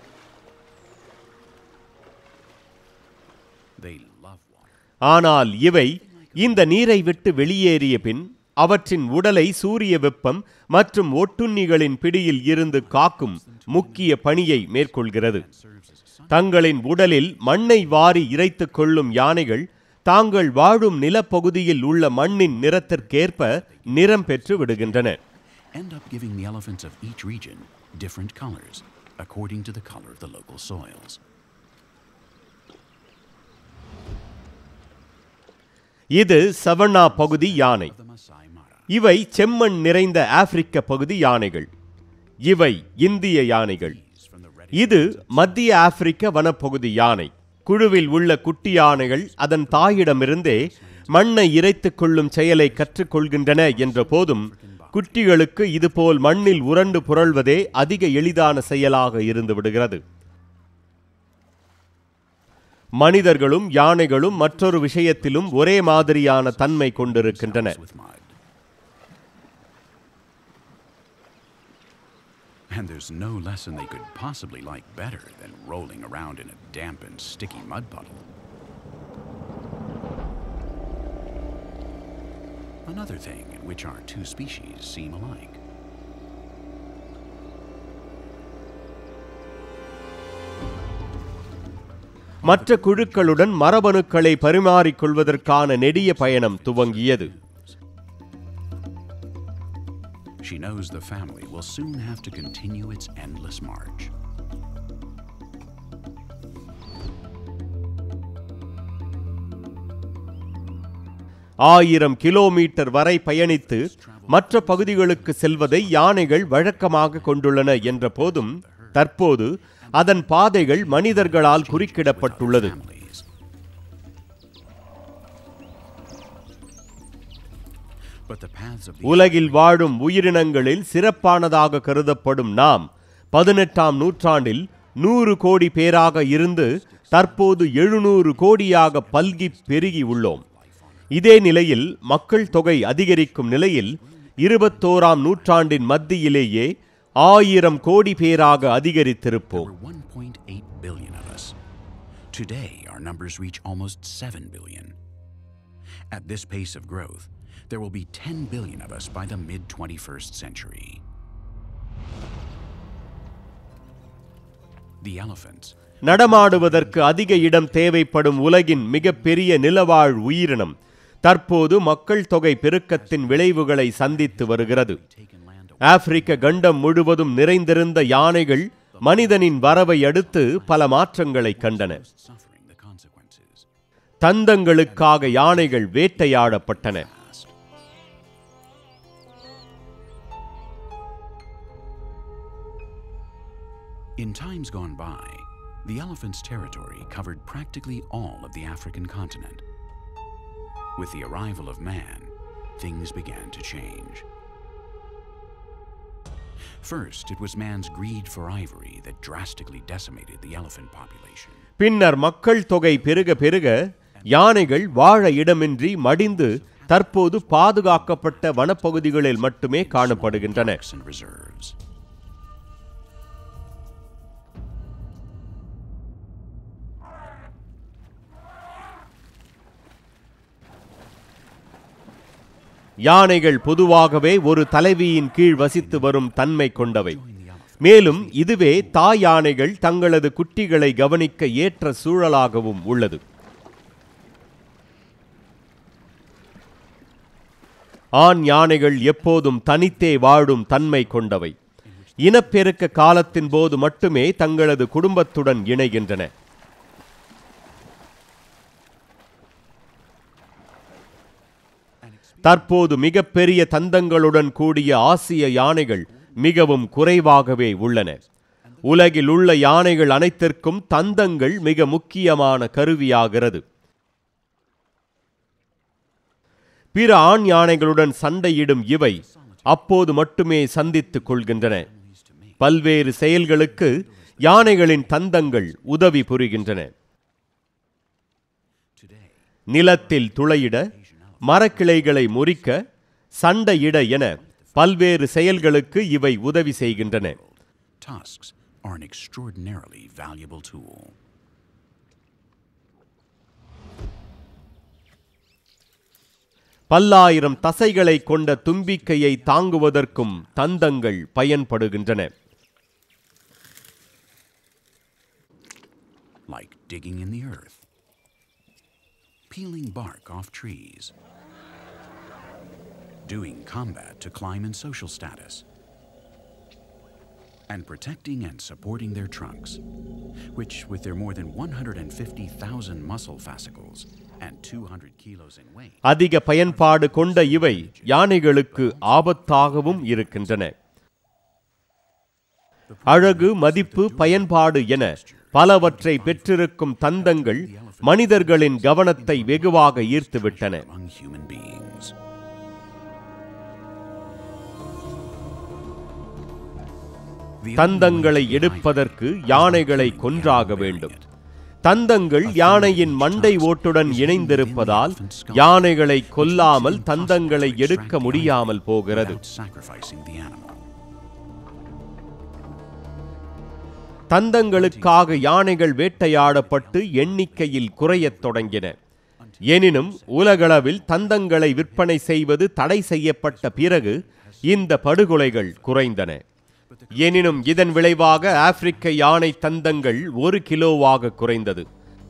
They love water. ஆனால் இவை இந்த நீரை விட்டு வெளியேறிய பின் அவற்றின் உடலை சூரிய வெப்பம் மற்றும் ஒட்டுண்ணிகளின் பிடியில் இருந்து காக்கும் முக்கிய பணியை மேற்கொள்கிறது தங்களின் உடலில் மண்ணை வாரி இறைத்துக் கொள்ளும் யானைகள் தாங்கள் வாழும் நிலப்பகுதியில் உள்ள மண்ணின் நிறத்திற்கேற்ப நிறம் பெற்று விடுகின்றன End up giving the elephants of each region different colors according to the color of the local soils. இது சவண்ணா பகுதி யானை The Masai Mara. இவை செம்மண் நிறைந்த ஆப்பிரிக்க பகுதி யானைகள் இவை இந்திய யானைகள் இது மத்திய ஆப்பிரிக்க வனப்பகுதி யானை குழுவில் உள்ள குட்டி யானைகள் அதன் தாயிடமிருந்தே மண்ணை இறைத்துக் கொள்ளும் செயலை கற்றுக்கொள்கின்றன என்ற போதும் குட்டிகளுக்கு இதுபோல் மண்ணில் உரண்டு புரள்வதே அதிக எளிதான செயலாக இருந்து விடுகிறது மனிதர்களும் யானைகளும் மற்றொரு விஷயத்திலும் ஒரே மாதிரியான தன்மை கொண்டிருக்கின்றன with mud. And there's no lesson they could possibly like better than rolling around in a damp and sticky mud puddle. Another thing in which our two species seem alike. மற்ற குழுக்களுடன் மரபணுக்களை பரிமாறிக்கொள்வதற்கான நெடிய பயணம் துவங்கியது She knows the family will soon have to continue its endless march. ஆயிரம் kilometre வரை பயணித்து மற்ற பகுதிகளுக்கு செல்வதை யானைகள் வழக்கமாக கொண்டுள்ளன என்ற போதும் தற்போது அதன் பாதைகள் மனிதர்களால் குறுக்கிடப்பட்டுள்ளது Families. But the paths of these உலகில் வாழும் உயிரினங்களில் சிறப்பானதாக கருதப்படும் நாம் பதினெட்டாம் நூற்றாண்டில் நூறு கோடி பேராக இருந்து தற்போது எழுநூறு கோடியாக பல்கி பெருகி உள்ளோம் இதே நிலையில் மக்கள் தொகை அதிகரிக்கும் நிலையில் இருபத்தோராம் நூற்றாண்டின் மத்தியிலேயே ஆயிரம் கோடி பேராக அதிகரித்திருப்போம் There were 1.8 billion of us. Today, our numbers reach almost 7 billion. At this pace of growth, there will be 10 billion of us by the mid 21st century. The elephants, நடமாடுவதற்கு அதிக இடம் தேவைப்படும் உலகின் மிகப்பெரிய நிலவாழ் உயிரினம் தற்போது மக்கள் தொகை பெருக்கத்தின் விளைவுகளை சந்தித்து வருகிறது taken land away, ஆப்பிரிக்க கண்டம் முழுவதும் நிறைந்திருந்த யானைகள் மனிதனின் வரவை அடுத்து பல மாற்றங்களை கண்டன suffering the consequences. தந்தங்களுக்காக யானைகள் வேட்டையாடப்பட்டன Past. In times gone by, the elephant's territory covered practically all of the African continent. With the arrival of man, things began to change. First, it was man's greed for ivory that drastically decimated the elephant population. பின்னர் மக்கள் தொகை பெருக பெருக யானைகள் வாழ இடமின்றி மடிந்து தற்போது பாதுகாக்கப்பட்ட வனப்பகுதிகளில் மட்டுமே காணப்படுகின்றன Parks and reserves. யானைகள் பொதுவாகவே ஒரு தலைவியின் கீழ் வசித்து வரும் தன்மை கொண்டவை மேலும் இதுவே தாய் யானைகள் தங்களது குட்டிகளை கவனிக்க ஏற்ற சூழலாகவும் உள்ளது ஆண் யானைகள் எப்போதும் தனித்தே வாழும் தன்மை கொண்டவை இனப்பெருக்க காலத்தின் போது மட்டுமே தங்களது குடும்பத்துடன் இணைகின்றன தற்போது மிகப்பெரிய தந்தங்களுடன் கூடிய ஆசிய யானைகள் மிகவும் குறைவாகவே உள்ளன உலகில் உள்ள யானைகள் அனைத்திற்கும் தந்தங்கள் மிக முக்கியமான கருவியாகிறது பிற ஆண் யானைகளுடன் சண்டையிடும் இவை அப்போது மட்டுமே சந்தித்துக் கொள்கின்றன பல்வேறு செயல்களுக்கு யானைகளின் தந்தங்கள் உதவி புரிகின்றன நிலத்தில் துளையிட மரக்கிளைகளை முறிக்க சண்டையிட என பல்வேறு செயல்களுக்கு இவை உதவி செய்கின்றன Tusks are an extraordinarily valuable tool. பல்லாயிரம் தசைகளை கொண்ட தும்பிக்கையை தாங்குவதற்கும் தந்தங்கள் பயன்படுகின்றன like digging in the earth, peeling bark off trees, doing combat to climb in social status, and protecting and supporting their trunks, which, with their more than 150,000 muscle fascicles and 200 kilos in weight, அதிக பயன்பாடு கொண்ட இவை யானைகளுக்கு ஆபத்தாகவும் இருக்கின்றன அழகு மதிப்பு பயன்பாடு என பலவற்றை பெற்றிருக்கும் தந்தங்கள் மனிதர்களின் கவனத்தை வெகுவாக ஈர்த்துவிட்டன among human beings. The தந்தங்களை only way to எடுப்பதற்கு hide it is யானைகளை by killing the கொன்றாக animal வேண்டும் bearing it. தந்தங்கள் யானையின் மண்டை ஓட்டுடன் இணைந்திருப்பதால் யானைகளை கொல்லாமல் தந்தங்களை எடுக்க முடியாமல் போகிறது without sacrificing the animal. தந்தங்களுக்காக யானைகள் வேட்டையாடப்பட்டு எண்ணிக்கையில் குறையத் தொடங்கின எனினும் உலகளவில் தந்தங்களை விற்பனை செய்வது தடை செய்யப்பட்ட பிறகு இந்த படுகொலைகள் குறைந்தன எனினும் இதன் விளைவாக ஆப்பிரிக்க யானை தந்தங்கள் ஒரு கிலோவாக குறைந்தது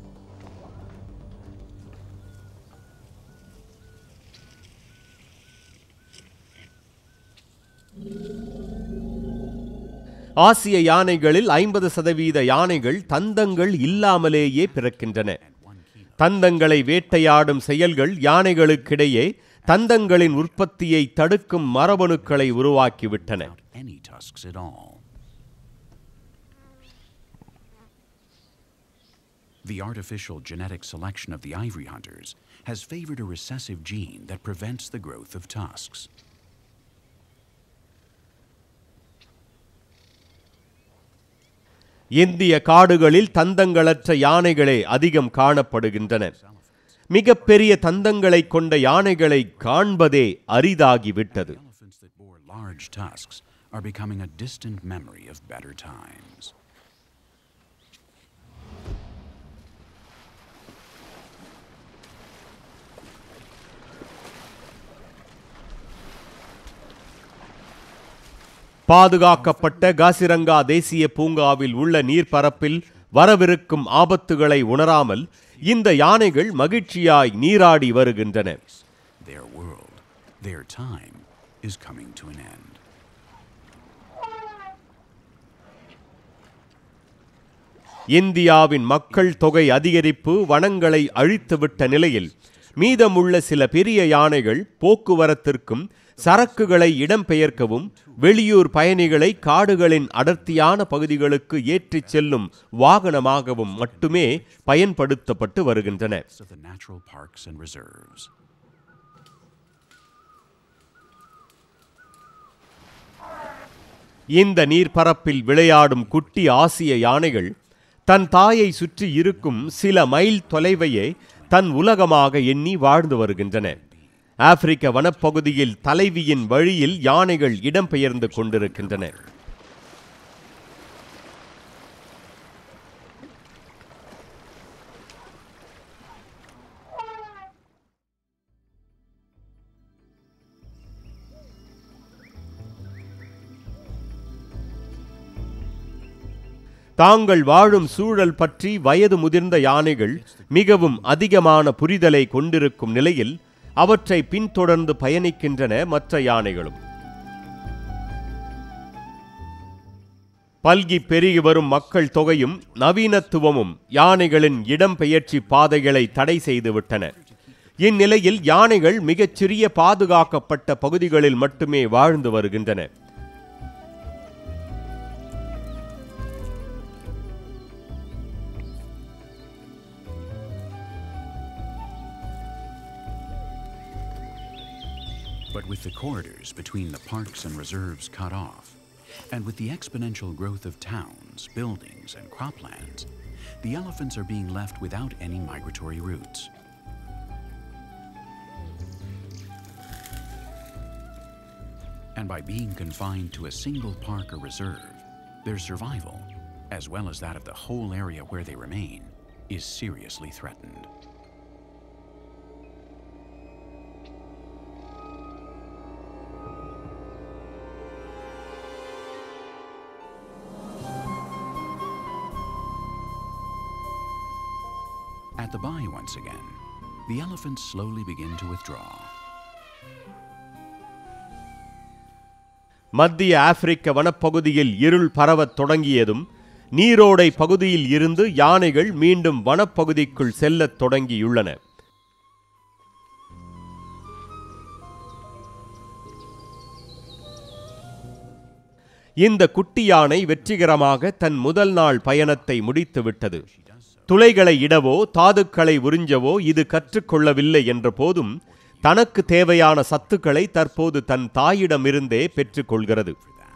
ஆசிய யானைகளில் ஐம்பது சதவீத யானைகள் தந்தங்கள் இல்லாமலேயே பிறக்கின்றன தந்தங்களை வேட்டையாடும் செயல்கள் யானைகளுக்கிடையே தந்தங்களின் உற்பத்தியை தடுக்கும் மரபணுக்களை உருவாக்கிவிட்டன Without any tusks at all. The artificial genetic selection of the ivory hunters has favored a recessive gene that prevents the growth of tusks. இந்திய காடுகளில் தந்தங்களற்ற யானைகளே அதிகம் காணப்படுகின்றன மிகப்பெரிய தந்தங்களை கொண்ட யானைகளை காண்பதே அரிதாகிவிட்டது Elephants that bore large tusks are becoming a distant memory of better times. பாதுகாக்கப்பட்ட காசிரங்கா தேசிய பூங்காவில் உள்ள நீர்ப்பரப்பில் வரவிருக்கும் ஆபத்துகளை உணராமல் இந்த யானைகள் மகிழ்ச்சியாய் நீராடி வருகின்றன Their world, their time, is coming to an end. இந்தியாவின் மக்கள் தொகை அதிகரிப்பு வனங்களை அழித்துவிட்ட நிலையில் மீதமுள்ள சில பெரிய யானைகள் போக்குவரத்திற்கும் சரக்குகளை இடம்பெயர்க்கவும் வெளியூர் பயணிகளை காடுகளின் அடர்த்தியான பகுதிகளுக்கு ஏற்றிச் செல்லும் வாகனமாகவும் மட்டுமே பயன்படுத்தப்பட்டு வருகின்றன of the natural parks and reserves. இந்த நீர்ப்பரப்பில் விளையாடும் குட்டி ஆசிய யானைகள் தன் தாயை சுற்றி இருக்கும் சில மைல் தொலைவையே தன் உலகமாக எண்ணி வாழ்ந்து வருகின்றன ஆப்பிரிக்க வனப்பகுதியில் தலைவியின் வழியில் யானைகள் இடம்பெயர்ந்து கொண்டிருக்கின்றன தாங்கள் வாழும் சூழல் பற்றி வயது முதிர்ந்த யானைகள் மிகவும் அதிகமான புரிதலை கொண்டிருக்கும் நிலையில் அவற்றை பின்தொடர்ந்து பயணிக்கின்றன மற்ற யானைகளும் பல்கி பெருகி வரும் மக்கள் தொகையும் நவீனத்துவமும் யானைகளின் இடம்பெயர்ச்சி பாதைகளை தடை செய்துவிட்டன இந்நிலையில் யானைகள் மிகச்சிறிய பாதுகாக்கப்பட்ட பகுதிகளில் மட்டுமே வாழ்ந்து வருகின்றன But with the corridors between the parks and reserves cut off, and with the exponential growth of towns, buildings, and croplands, the elephants are being left without any migratory routes. And by being confined to a single park or reserve, their survival, as well as that of the whole area where they remain, is seriously threatened. At the bay once again, the elephants slowly begin to withdraw. மத்திய ஆப்பிரிக்க வனப்பகுதியில் இருள் பரவத் தொடங்கியதும் நீரோடை பகுதியில் இருந்து யானைகள் மீண்டும் வனப்பகுதிக்குள் செல்லத் தொடங்கியுள்ளன இந்த குட்டி யானை வெற்றிகரமாக தன் முதல் நாள் பயணத்தை முடித்துவிட்டது துளைகளை இடவோ தாதுக்களை உறிஞ்சவோ இது கற்றுக்கொள்ளவில்லை என்ற போதும் தனக்கு தேவையான சத்துக்களை தற்போது தன் தாயிடமிருந்தே பெற்றுக்கொள்கிறது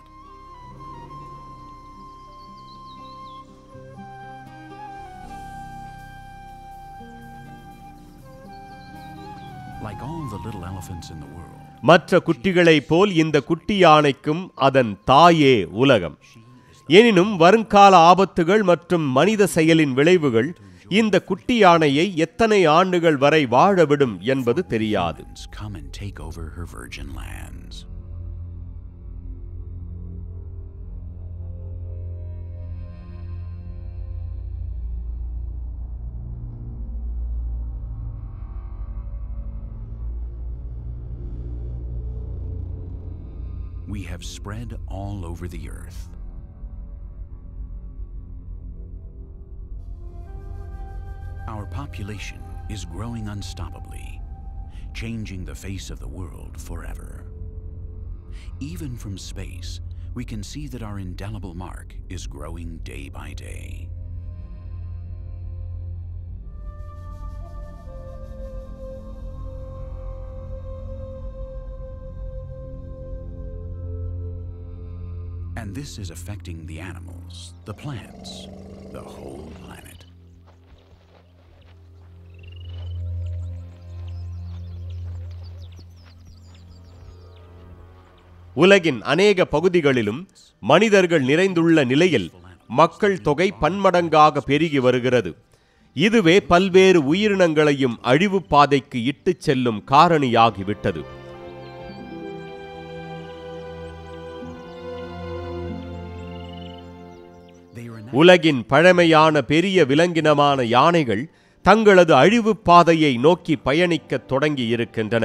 Like all the little elephants in the world, மற்ற குட்டிகளைப் போல் இந்த குட்டி யானைக்கும் அதன் தாயே உலகம் எனினும் வருங்கால ஆபத்துகள் மற்றும் மனித செயலின் விளைவுகள் இந்த குட்டி யானையை எத்தனை ஆண்டுகள் வரை வாழவிடும் என்பது தெரியாது humans come and take over her virgin lands. We have spread all over the earth. Our population is growing unstoppably, changing the face of the world forever. Even from space, we can see that our indelible mark is growing day by day. And this is affecting the animals, the plants, the whole planet. உலகின் அநேக பகுதிகளிலும் மனிதர்கள் நிறைந்துள்ள நிலையில் மக்கள் தொகை பன்மடங்காக பெருகி வருகிறது இதுவே பல்வேறு உயிரினங்களையும் அழிவுப் பாதைக்கு இட்டுச் செல்லும் காரணியாகிவிட்டது They are உலகின் பழமையான பெரிய விலங்கினமான யானைகள் தங்களது அழிவுப் பாதையை நோக்கி பயணிக்கத் தொடங்கி இருக்கின்றன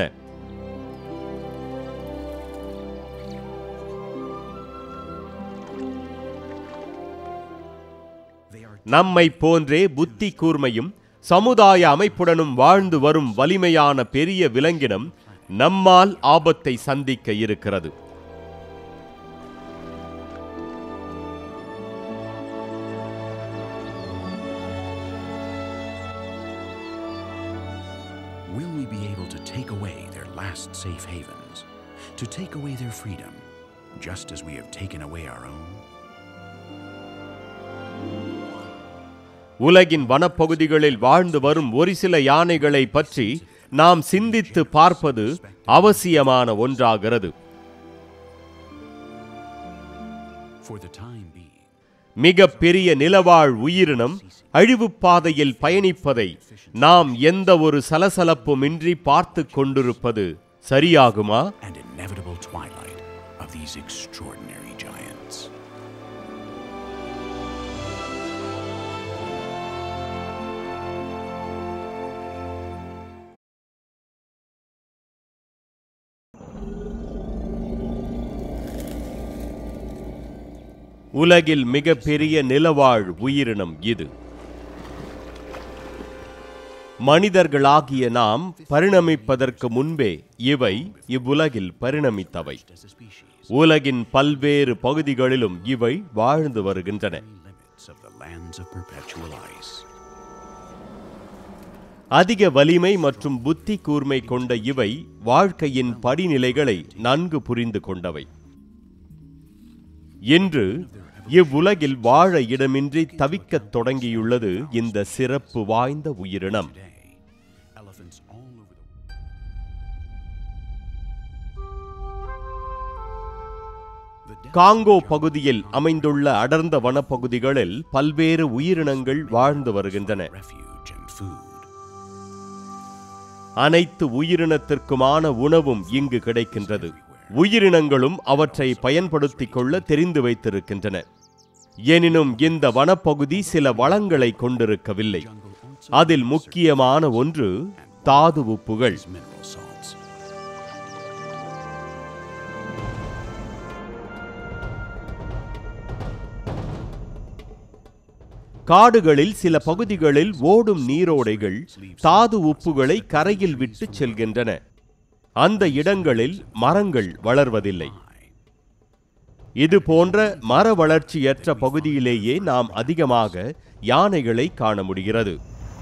they are நம்மை போன்றே புத்தி கூர்மையும் சமுதாய அமைப்புடனும் வாழ்ந்து வரும் வலிமையான பெரிய விலங்கினம் நம்மால் ஆபத்தை சந்திக்க இருக்கிறது Will we be able to take away their last safe havens, to take away their freedom, just as we have taken away our own? உலகின் வனப்பகுதிகளில் வாழ்ந்து வரும் ஒரு சில யானைகளை பற்றி நாம் சிந்தித்து பார்ப்பது அவசியமான ஒன்றாகிறது For the time being, மிக பெரிய நிலவாழ் உயிரினம் அழிவுப் பாதையில் பயணிப்பதை நாம் எந்த ஒரு சலசலப்புமின்றி பார்த்து கொண்டிருப்பது சரியாகுமா and inevitable twilight of these extraordinary giants. உலகில் மிகப்பெரிய நிலவாழ் உயிரினம் இது மனிதர்களாகிய நாம் பரிணமிப்பதற்கு முன்பே இவை இவ்வுலகில் பரிணமித்தவை as a species. உலகின் பல்வேறு பகுதிகளிலும் இவை வாழ்ந்து வருகின்றன Limits of the lands of perpetual ice. அதிக வலிமை மற்றும் புத்தி கூர்மை கொண்ட இவை வாழ்க்கையின் படிநிலைகளை நன்கு புரிந்து கொண்டவை இன்று இவ்வுலகில் வாழ இடமின்றி தவிக்கத் தொடங்கியுள்ளது இந்த சிறப்பு வாய்ந்த உயிரினம் Today, elephants all over the The depths Congo பகுதியில் அமைந்துள்ள அடர்ந்த வனப்பகுதிகளில் பல்வேறு உயிரினங்கள் வாழ்ந்து வருகின்றன refuge and food. அனைத்து உயிரினத்திற்குமான உணவும் இங்கு கிடைக்கின்றது உயிரினங்களும் அவற்றை பயன்படுத்திக் கொள்ள தெரிந்து வைத்திருக்கின்றன எனினும் இந்த வனப்பகுதி சில வளங்களை கொண்டிருக்கவில்லை அதில் முக்கியமான ஒன்று தாது உப்புகள் Mineral salts. காடுகளில் சில பகுதிகளில் ஓடும் நீரோடைகள் தாது உப்புகளை கரையில் விட்டு செல்கின்றன அந்த இடங்களில் மரங்கள் வளர்வதில்லை இது போன்ற மர வளர்ச்சியற்ற பகுதியிலேயே நாம் அதிகமாக யானைகளை காண முடிகிறது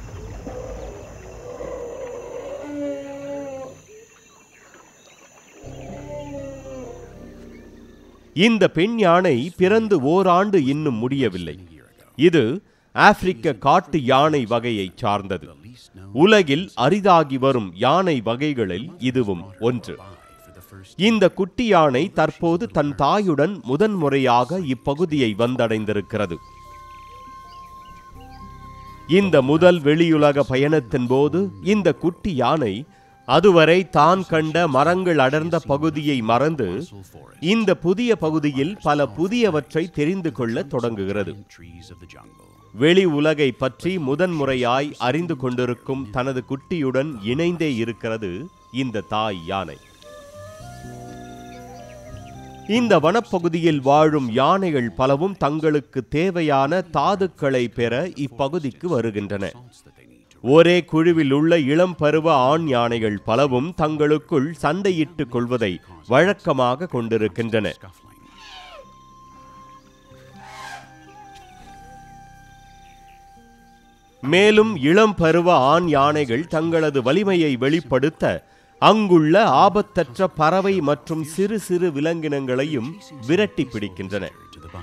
இந்த பெண் யானை பிறந்து ஓராண்டு இன்னும் முடியவில்லை இது ஆப்பிரிக்க காட்டு யானை வகையைச் சார்ந்தது உலகில் அரிதாகி வரும் யானை வகைகளில் இதுவும் ஒன்று For the first இந்த குட்டி யானை தற்போது தன் தாயுடன் முதன்முறையாக இப்பகுதியை வந்தடைந்திருக்கிறது இந்த முதல் வெளியுலக பயணத்தின் போது இந்த குட்டி யானை அதுவரை தான் கண்ட மரங்கள் அடர்ந்த பகுதியை மறந்து இந்த புதிய பகுதியில் பல புதியவற்றை தெரிந்து கொள்ள தொடங்குகிறது trees of the jungle. வெளி உலகை பற்றி முதன்முறையாய் அறிந்து கொண்டிருக்கும் தனது குட்டியுடன் இணைந்தே இருக்கிறது இந்த தாய் யானை இந்த வனப்பகுதியில் வாழும் யானைகள் பலவும் தங்களுக்கு தேவையான தாதுக்களை பெற இப்பகுதிக்கு வருகின்றன Salts that they need to ஒரே குழுவில் உள்ள இளம் பருவ ஆண் யானைகள் பலவும் தங்களுக்குள் சண்டையிட்டுக் கொள்வதை வழக்கமாக கொண்டிருக்கின்றன scuffling. மேலும் இளம் பருவ ஆண் யானைகள் தங்களது வலிமையை வெளிப்படுத்த அங்குள்ள ஆபத்தற்ற பறவை மற்றும் சிறு சிறு விலங்கினங்களையும் விரட்டி பிடிக்கின்றன To the by.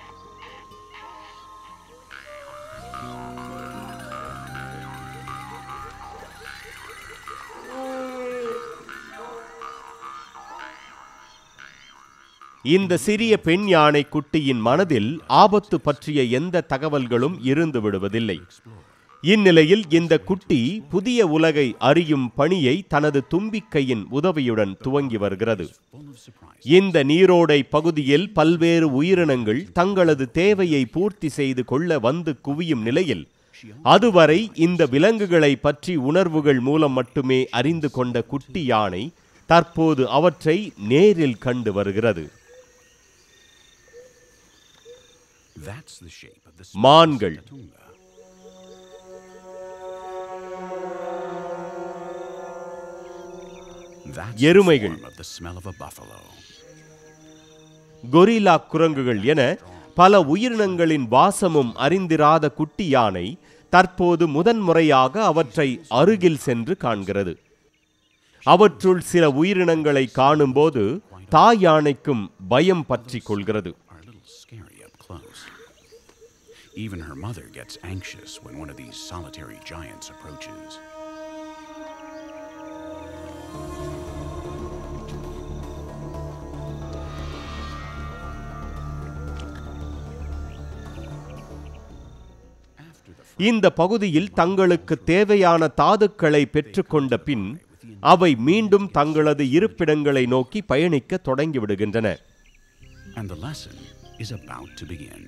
இந்த சிறிய பெண் யானை குட்டியின் மனதில் ஆபத்து பற்றிய எந்த தகவல்களும் இருந்து விடுவதில்லை இந்நிலையில் இந்த குட்டி புதிய உலகை அறியும் பணியை தனது தும்பிக்கையின் உதவியுடன் துவங்கி வருகிறது Full of surprise. இந்த நீரோடை பகுதியில் பல்வேறு உயிரினங்கள் தங்களது தேவையை பூர்த்தி செய்து கொள்ள வந்து குவியும் நிலையில் அதுவரை இந்த விலங்குகளை பற்றி உணர்வுகள் மூலம் மட்டுமே அறிந்து கொண்ட குட்டி யானை தற்போது அவற்றை நேரில் கண்டு வருகிறது That's the shape of the மான்கள் Tunga. That's the எருமைகள். form of the smell of a buffalo. Gorilla குரங்குகள் என பல உயிரினங்களின் வாசமும் அறிந்திராத குட்டி யானை தற்போது முதன்முறையாக அவற்றை அருகில் சென்று காண்கிறது அவற்றுள் சில உயிரினங்களை காணும்போது தாய் யானைக்கும் பயம் பற்றி கொள்கிறது Are a little scary up close. Even her mother gets anxious when one of these solitary giants approaches. After the இந்த பகுதியில் தங்களுக்கு தேவையான தாதுக்களை பெற்றுக்கொண்ட பின் அவை மீண்டும் தங்களது இருப்பிடங்களை நோக்கி பயணிக்க தொடங்கிவிடுகின்றன and the lesson is about to begin.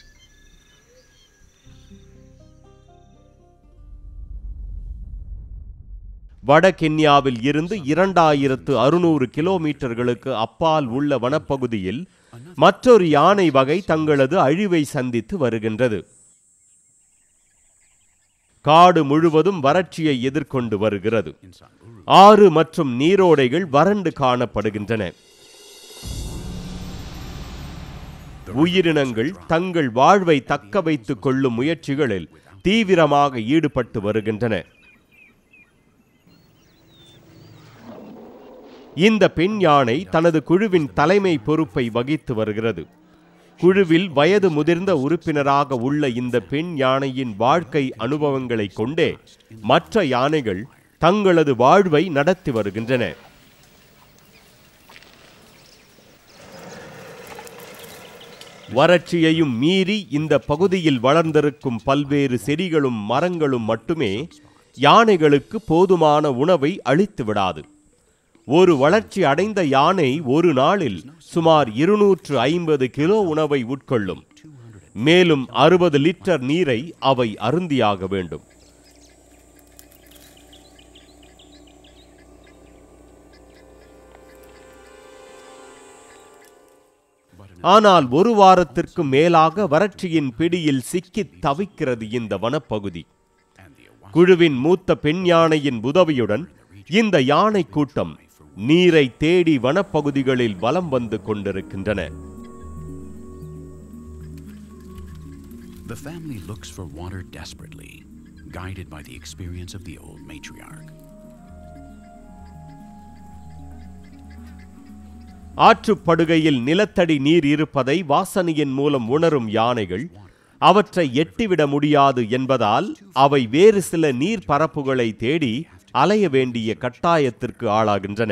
வட கென்யாவில் இருந்து இரண்டாயிரத்து அறுநூறு கிலோமீட்டர்களுக்கு அப்பால் உள்ள வனப்பகுதியில் மற்றொரு யானை வகை தங்களது அழிவை சந்தித்து வருகின்றது காடு முழுவதும் வறட்சியை எதிர்கொண்டு வருகிறது In Samburu, ஆறு மற்றும் நீரோடைகள் வறண்டு காணப்படுகின்றன உயிரினங்கள் தங்கள் வாழ்வை தக்க வைத்துக் கொள்ளும் முயற்சிகளில் தீவிரமாக ஈடுபட்டு வருகின்றன இந்த பெண் யானை தனது குழுவின் தலைமை பொறுப்பை வகித்து வருகிறது குழுவில் வயது முதிர்ந்த உறுப்பினராக உள்ள இந்த பெண் யானையின் வாழ்க்கை அனுபவங்களை கொண்டே மற்ற யானைகள் தங்களது வாழ்வை நடத்தி வருகின்றன வறட்சியையும் மீறி இந்த பகுதியில் வளர்ந்திருக்கும் பல்வேறு செடிகளும் மரங்களும் மட்டுமே யானைகளுக்கு போதுமான உணவை அளித்து விடாது ஒரு வளர்ச்சி அடைந்த யானை ஒரு நாளில் சுமார் இருநூற்று ஐம்பது கிலோ உணவை உட்கொள்ளும் மேலும் அறுபது லிட்டர் நீரை அவை அருந்தியாக வேண்டும் ஆனால் ஒரு வாரத்திற்கு மேலாக வறட்சியின் பிடியில் சிக்கித் தவிக்கிறது இந்த வனப்பகுதி and the Awa- குழுவின் மூத்த பெண் யானையின் உதவியுடன் இந்த யானை கூட்டம் நீரை தேடி வனப்பகுதிகளில் வலம் வந்து கொண்டிருக்கின்றன The family looks for water desperately, guided by the experience of the old matriarch. ஆற்றுப்படுகையில் நிலத்தடி நீர் இருப்பதை வாசனையின் மூலம் உணரும் யானைகள் அவற்றை எட்டிவிட முடியாது என்பதால் அவை வேறு சில நீர் பரப்புகளை தேடி அலைய வேண்டிய கட்டாயத்திற்கு ஆளாகின்றன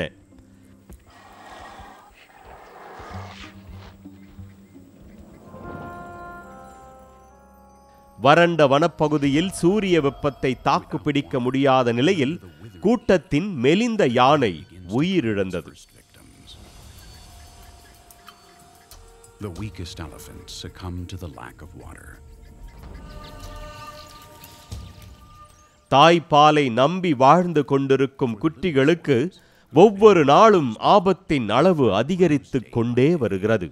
வறண்ட வனப்பகுதியில் சூரிய வெப்பத்தை தாக்கு பிடிக்க முடியாத நிலையில் கூட்டத்தின் மெலிந்த யானை உயிரிழந்தது First victims. The weakest elephants succumb to the lack of water. தாய்ப்பாலை நம்பி வாழ்ந்து கொண்டிருக்கும் குட்டிகளுக்கு ஒவ்வொரு நாளும் ஆபத்தின் அளவு அதிகரித்துக் கொண்டே வருகிறது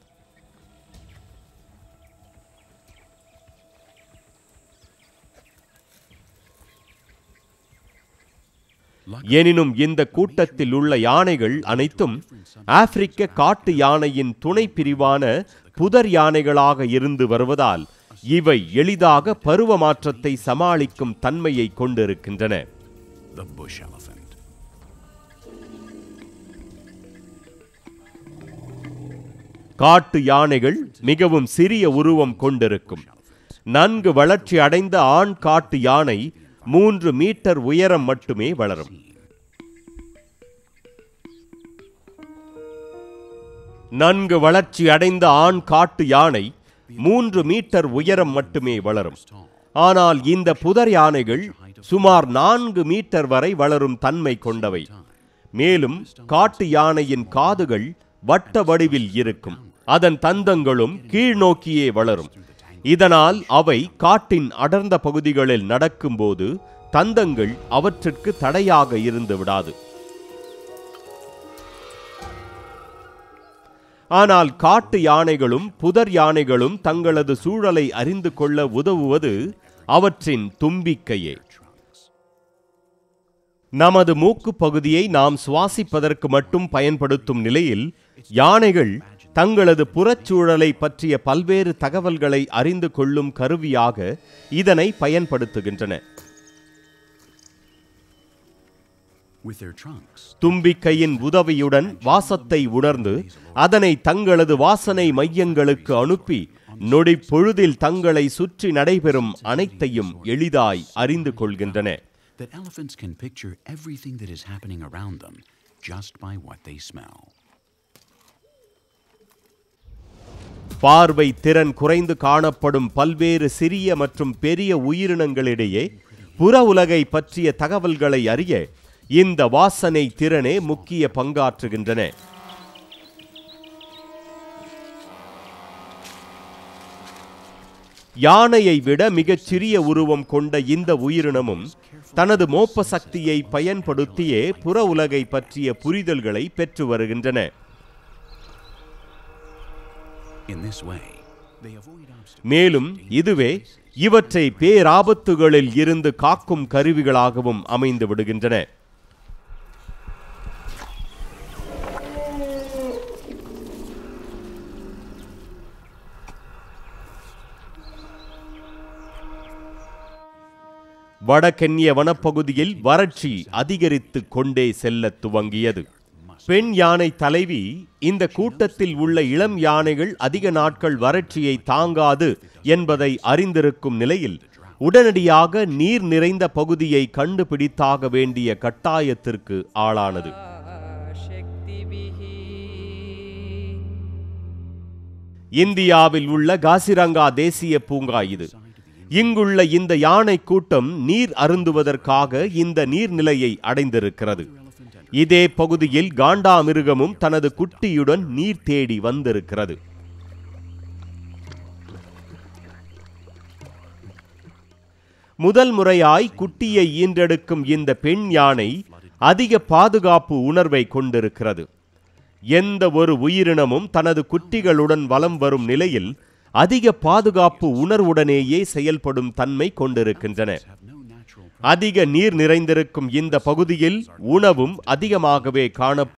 எனினும் இந்த கூட்டத்தில் உள்ள யானைகள் அனைத்தும் ஆப்பிரிக்க காட்டு யானையின் துணை பிரிவான புதர் யானைகளாக இருந்து வருவதால் இவை எளிதாக பருவ மாற்றத்தை சமாளிக்கும் தன்மையை கொண்டிருக்கின்றன The bush elephant. காட்டு யானைகள் மிகவும் சிறிய உருவம் கொண்டிருக்கும் நன்கு வளர்ச்சி அடைந்த ஆண் காட்டு யானை மூன்று மீட்டர் உயரம் மட்டுமே வளரும் நன்கு வளர்ச்சி அடைந்த ஆண் காட்டு யானை மூன்று மீட்டர் உயரம் மட்டுமே வளரும் ஆனால் இந்த புதர் யானைகள் சுமார் நான்கு மீட்டர் வரை வளரும் தன்மை கொண்டவை மேலும் காட்டு யானையின் காதுகள் வட்ட வடிவில் இருக்கும் அதன் தந்தங்களும் கீழ்நோக்கியே வளரும் இதனால் அவை காட்டின் அடர்ந்த பகுதிகளில் நடக்கும்போது தந்தங்கள் அவற்றிற்கு தடையாக இருந்து விடாது ஆனால் காட்டு யானைகளும் புதர் யானைகளும் தங்களது சூழலை அறிந்து கொள்ள உதவுவது அவற்றின் தும்பிக்கையே நமது மூக்கு பகுதியை நாம் சுவாசிப்பதற்கு மட்டும் பயன்படுத்தும் நிலையில் யானைகள் தங்களது புறச்சூழலை பற்றிய பல்வேறு தகவல்களை அறிந்து கொள்ளும் கருவியாக இதனை பயன்படுத்துகின்றன With their trunks, தும்பிக்கையின் உதவியுடன் வாசத்தை உணர்ந்து அதனை தங்களது வாசனை மையங்களுக்கு அனுப்பி நொடி பொழுதில் தங்களை சுற்றி நடைபெறும் அனைத்தையும் எளிதாய் அறிந்து கொள்கின்றன that elephants can picture everything that is happening around them just by what they smell. பார்வை திறன் குறைந்து காணப்படும் பல்வேறு சிறிய மற்றும் பெரிய உயிரினங்களிடையே புற உலகை பற்றிய தகவல்களை அறிய இந்த வாசனை திறனே முக்கிய பங்காற்றுகின்றன யானையை விட மிகச் சிறிய உருவம் கொண்ட இந்த உயிரினமும் தனது மோப்ப சக்தியை பயன்படுத்தியே புற உலகை பற்றிய புரிதல்களை பெற்று வருகின்றன In this way, they avoid obstacles. மேலும் இதுவே இவற்றை பேராபத்துகளில் இருந்து காக்கும் கருவிகளாகவும் அமைந்து விடுகின்றன வடகென்ய வனப்பகுதியில் வறட்சி அதிகரித்துக் கொண்டே செல்லத் துவங்கியது பெண் யானை தலைவி இந்த கூட்டத்தில் உள்ள இளம் யானைகள் அதிக நாட்கள் வறட்சியை தாங்காது என்பதை அறிந்திருக்கும் நிலையில் உடனடியாக நீர் நிறைந்த பகுதியை கண்டுபிடித்தாக வேண்டிய கட்டாயத்திற்கு ஆளானது शक्तिभिः இந்தியாவில் உள்ள காசிரங்கா தேசிய பூங்கா இது இங்குள்ள இந்த யானை கூட்டம் நீர் அருந்துவதற்காக இந்த நீர்நிலையை அடைந்திருக்கிறது இதே பகுதியில் காண்டாமிருகமும் தனது குட்டியுடன் நீர் தேடி வந்திருக்கிறது முதல் முறையாய் குட்டியை ஈன்றெடுக்கும் இந்த பெண் யானை அதிக பாதுகாப்பு உணர்வை கொண்டிருக்கிறது எந்த ஒரு உயிரினமும் தனது குட்டிகளுடன் வலம் வரும் நிலையில் அதிக பாதுகாப்பு உணர்வுடனேயே செயல்படும் தன்மை கொண்டிருக்கின்றன Have no natural அதிக நீர் நிறைந்திருக்கும் இந்த பகுதியில் உணவும் அதிகமாகவே காண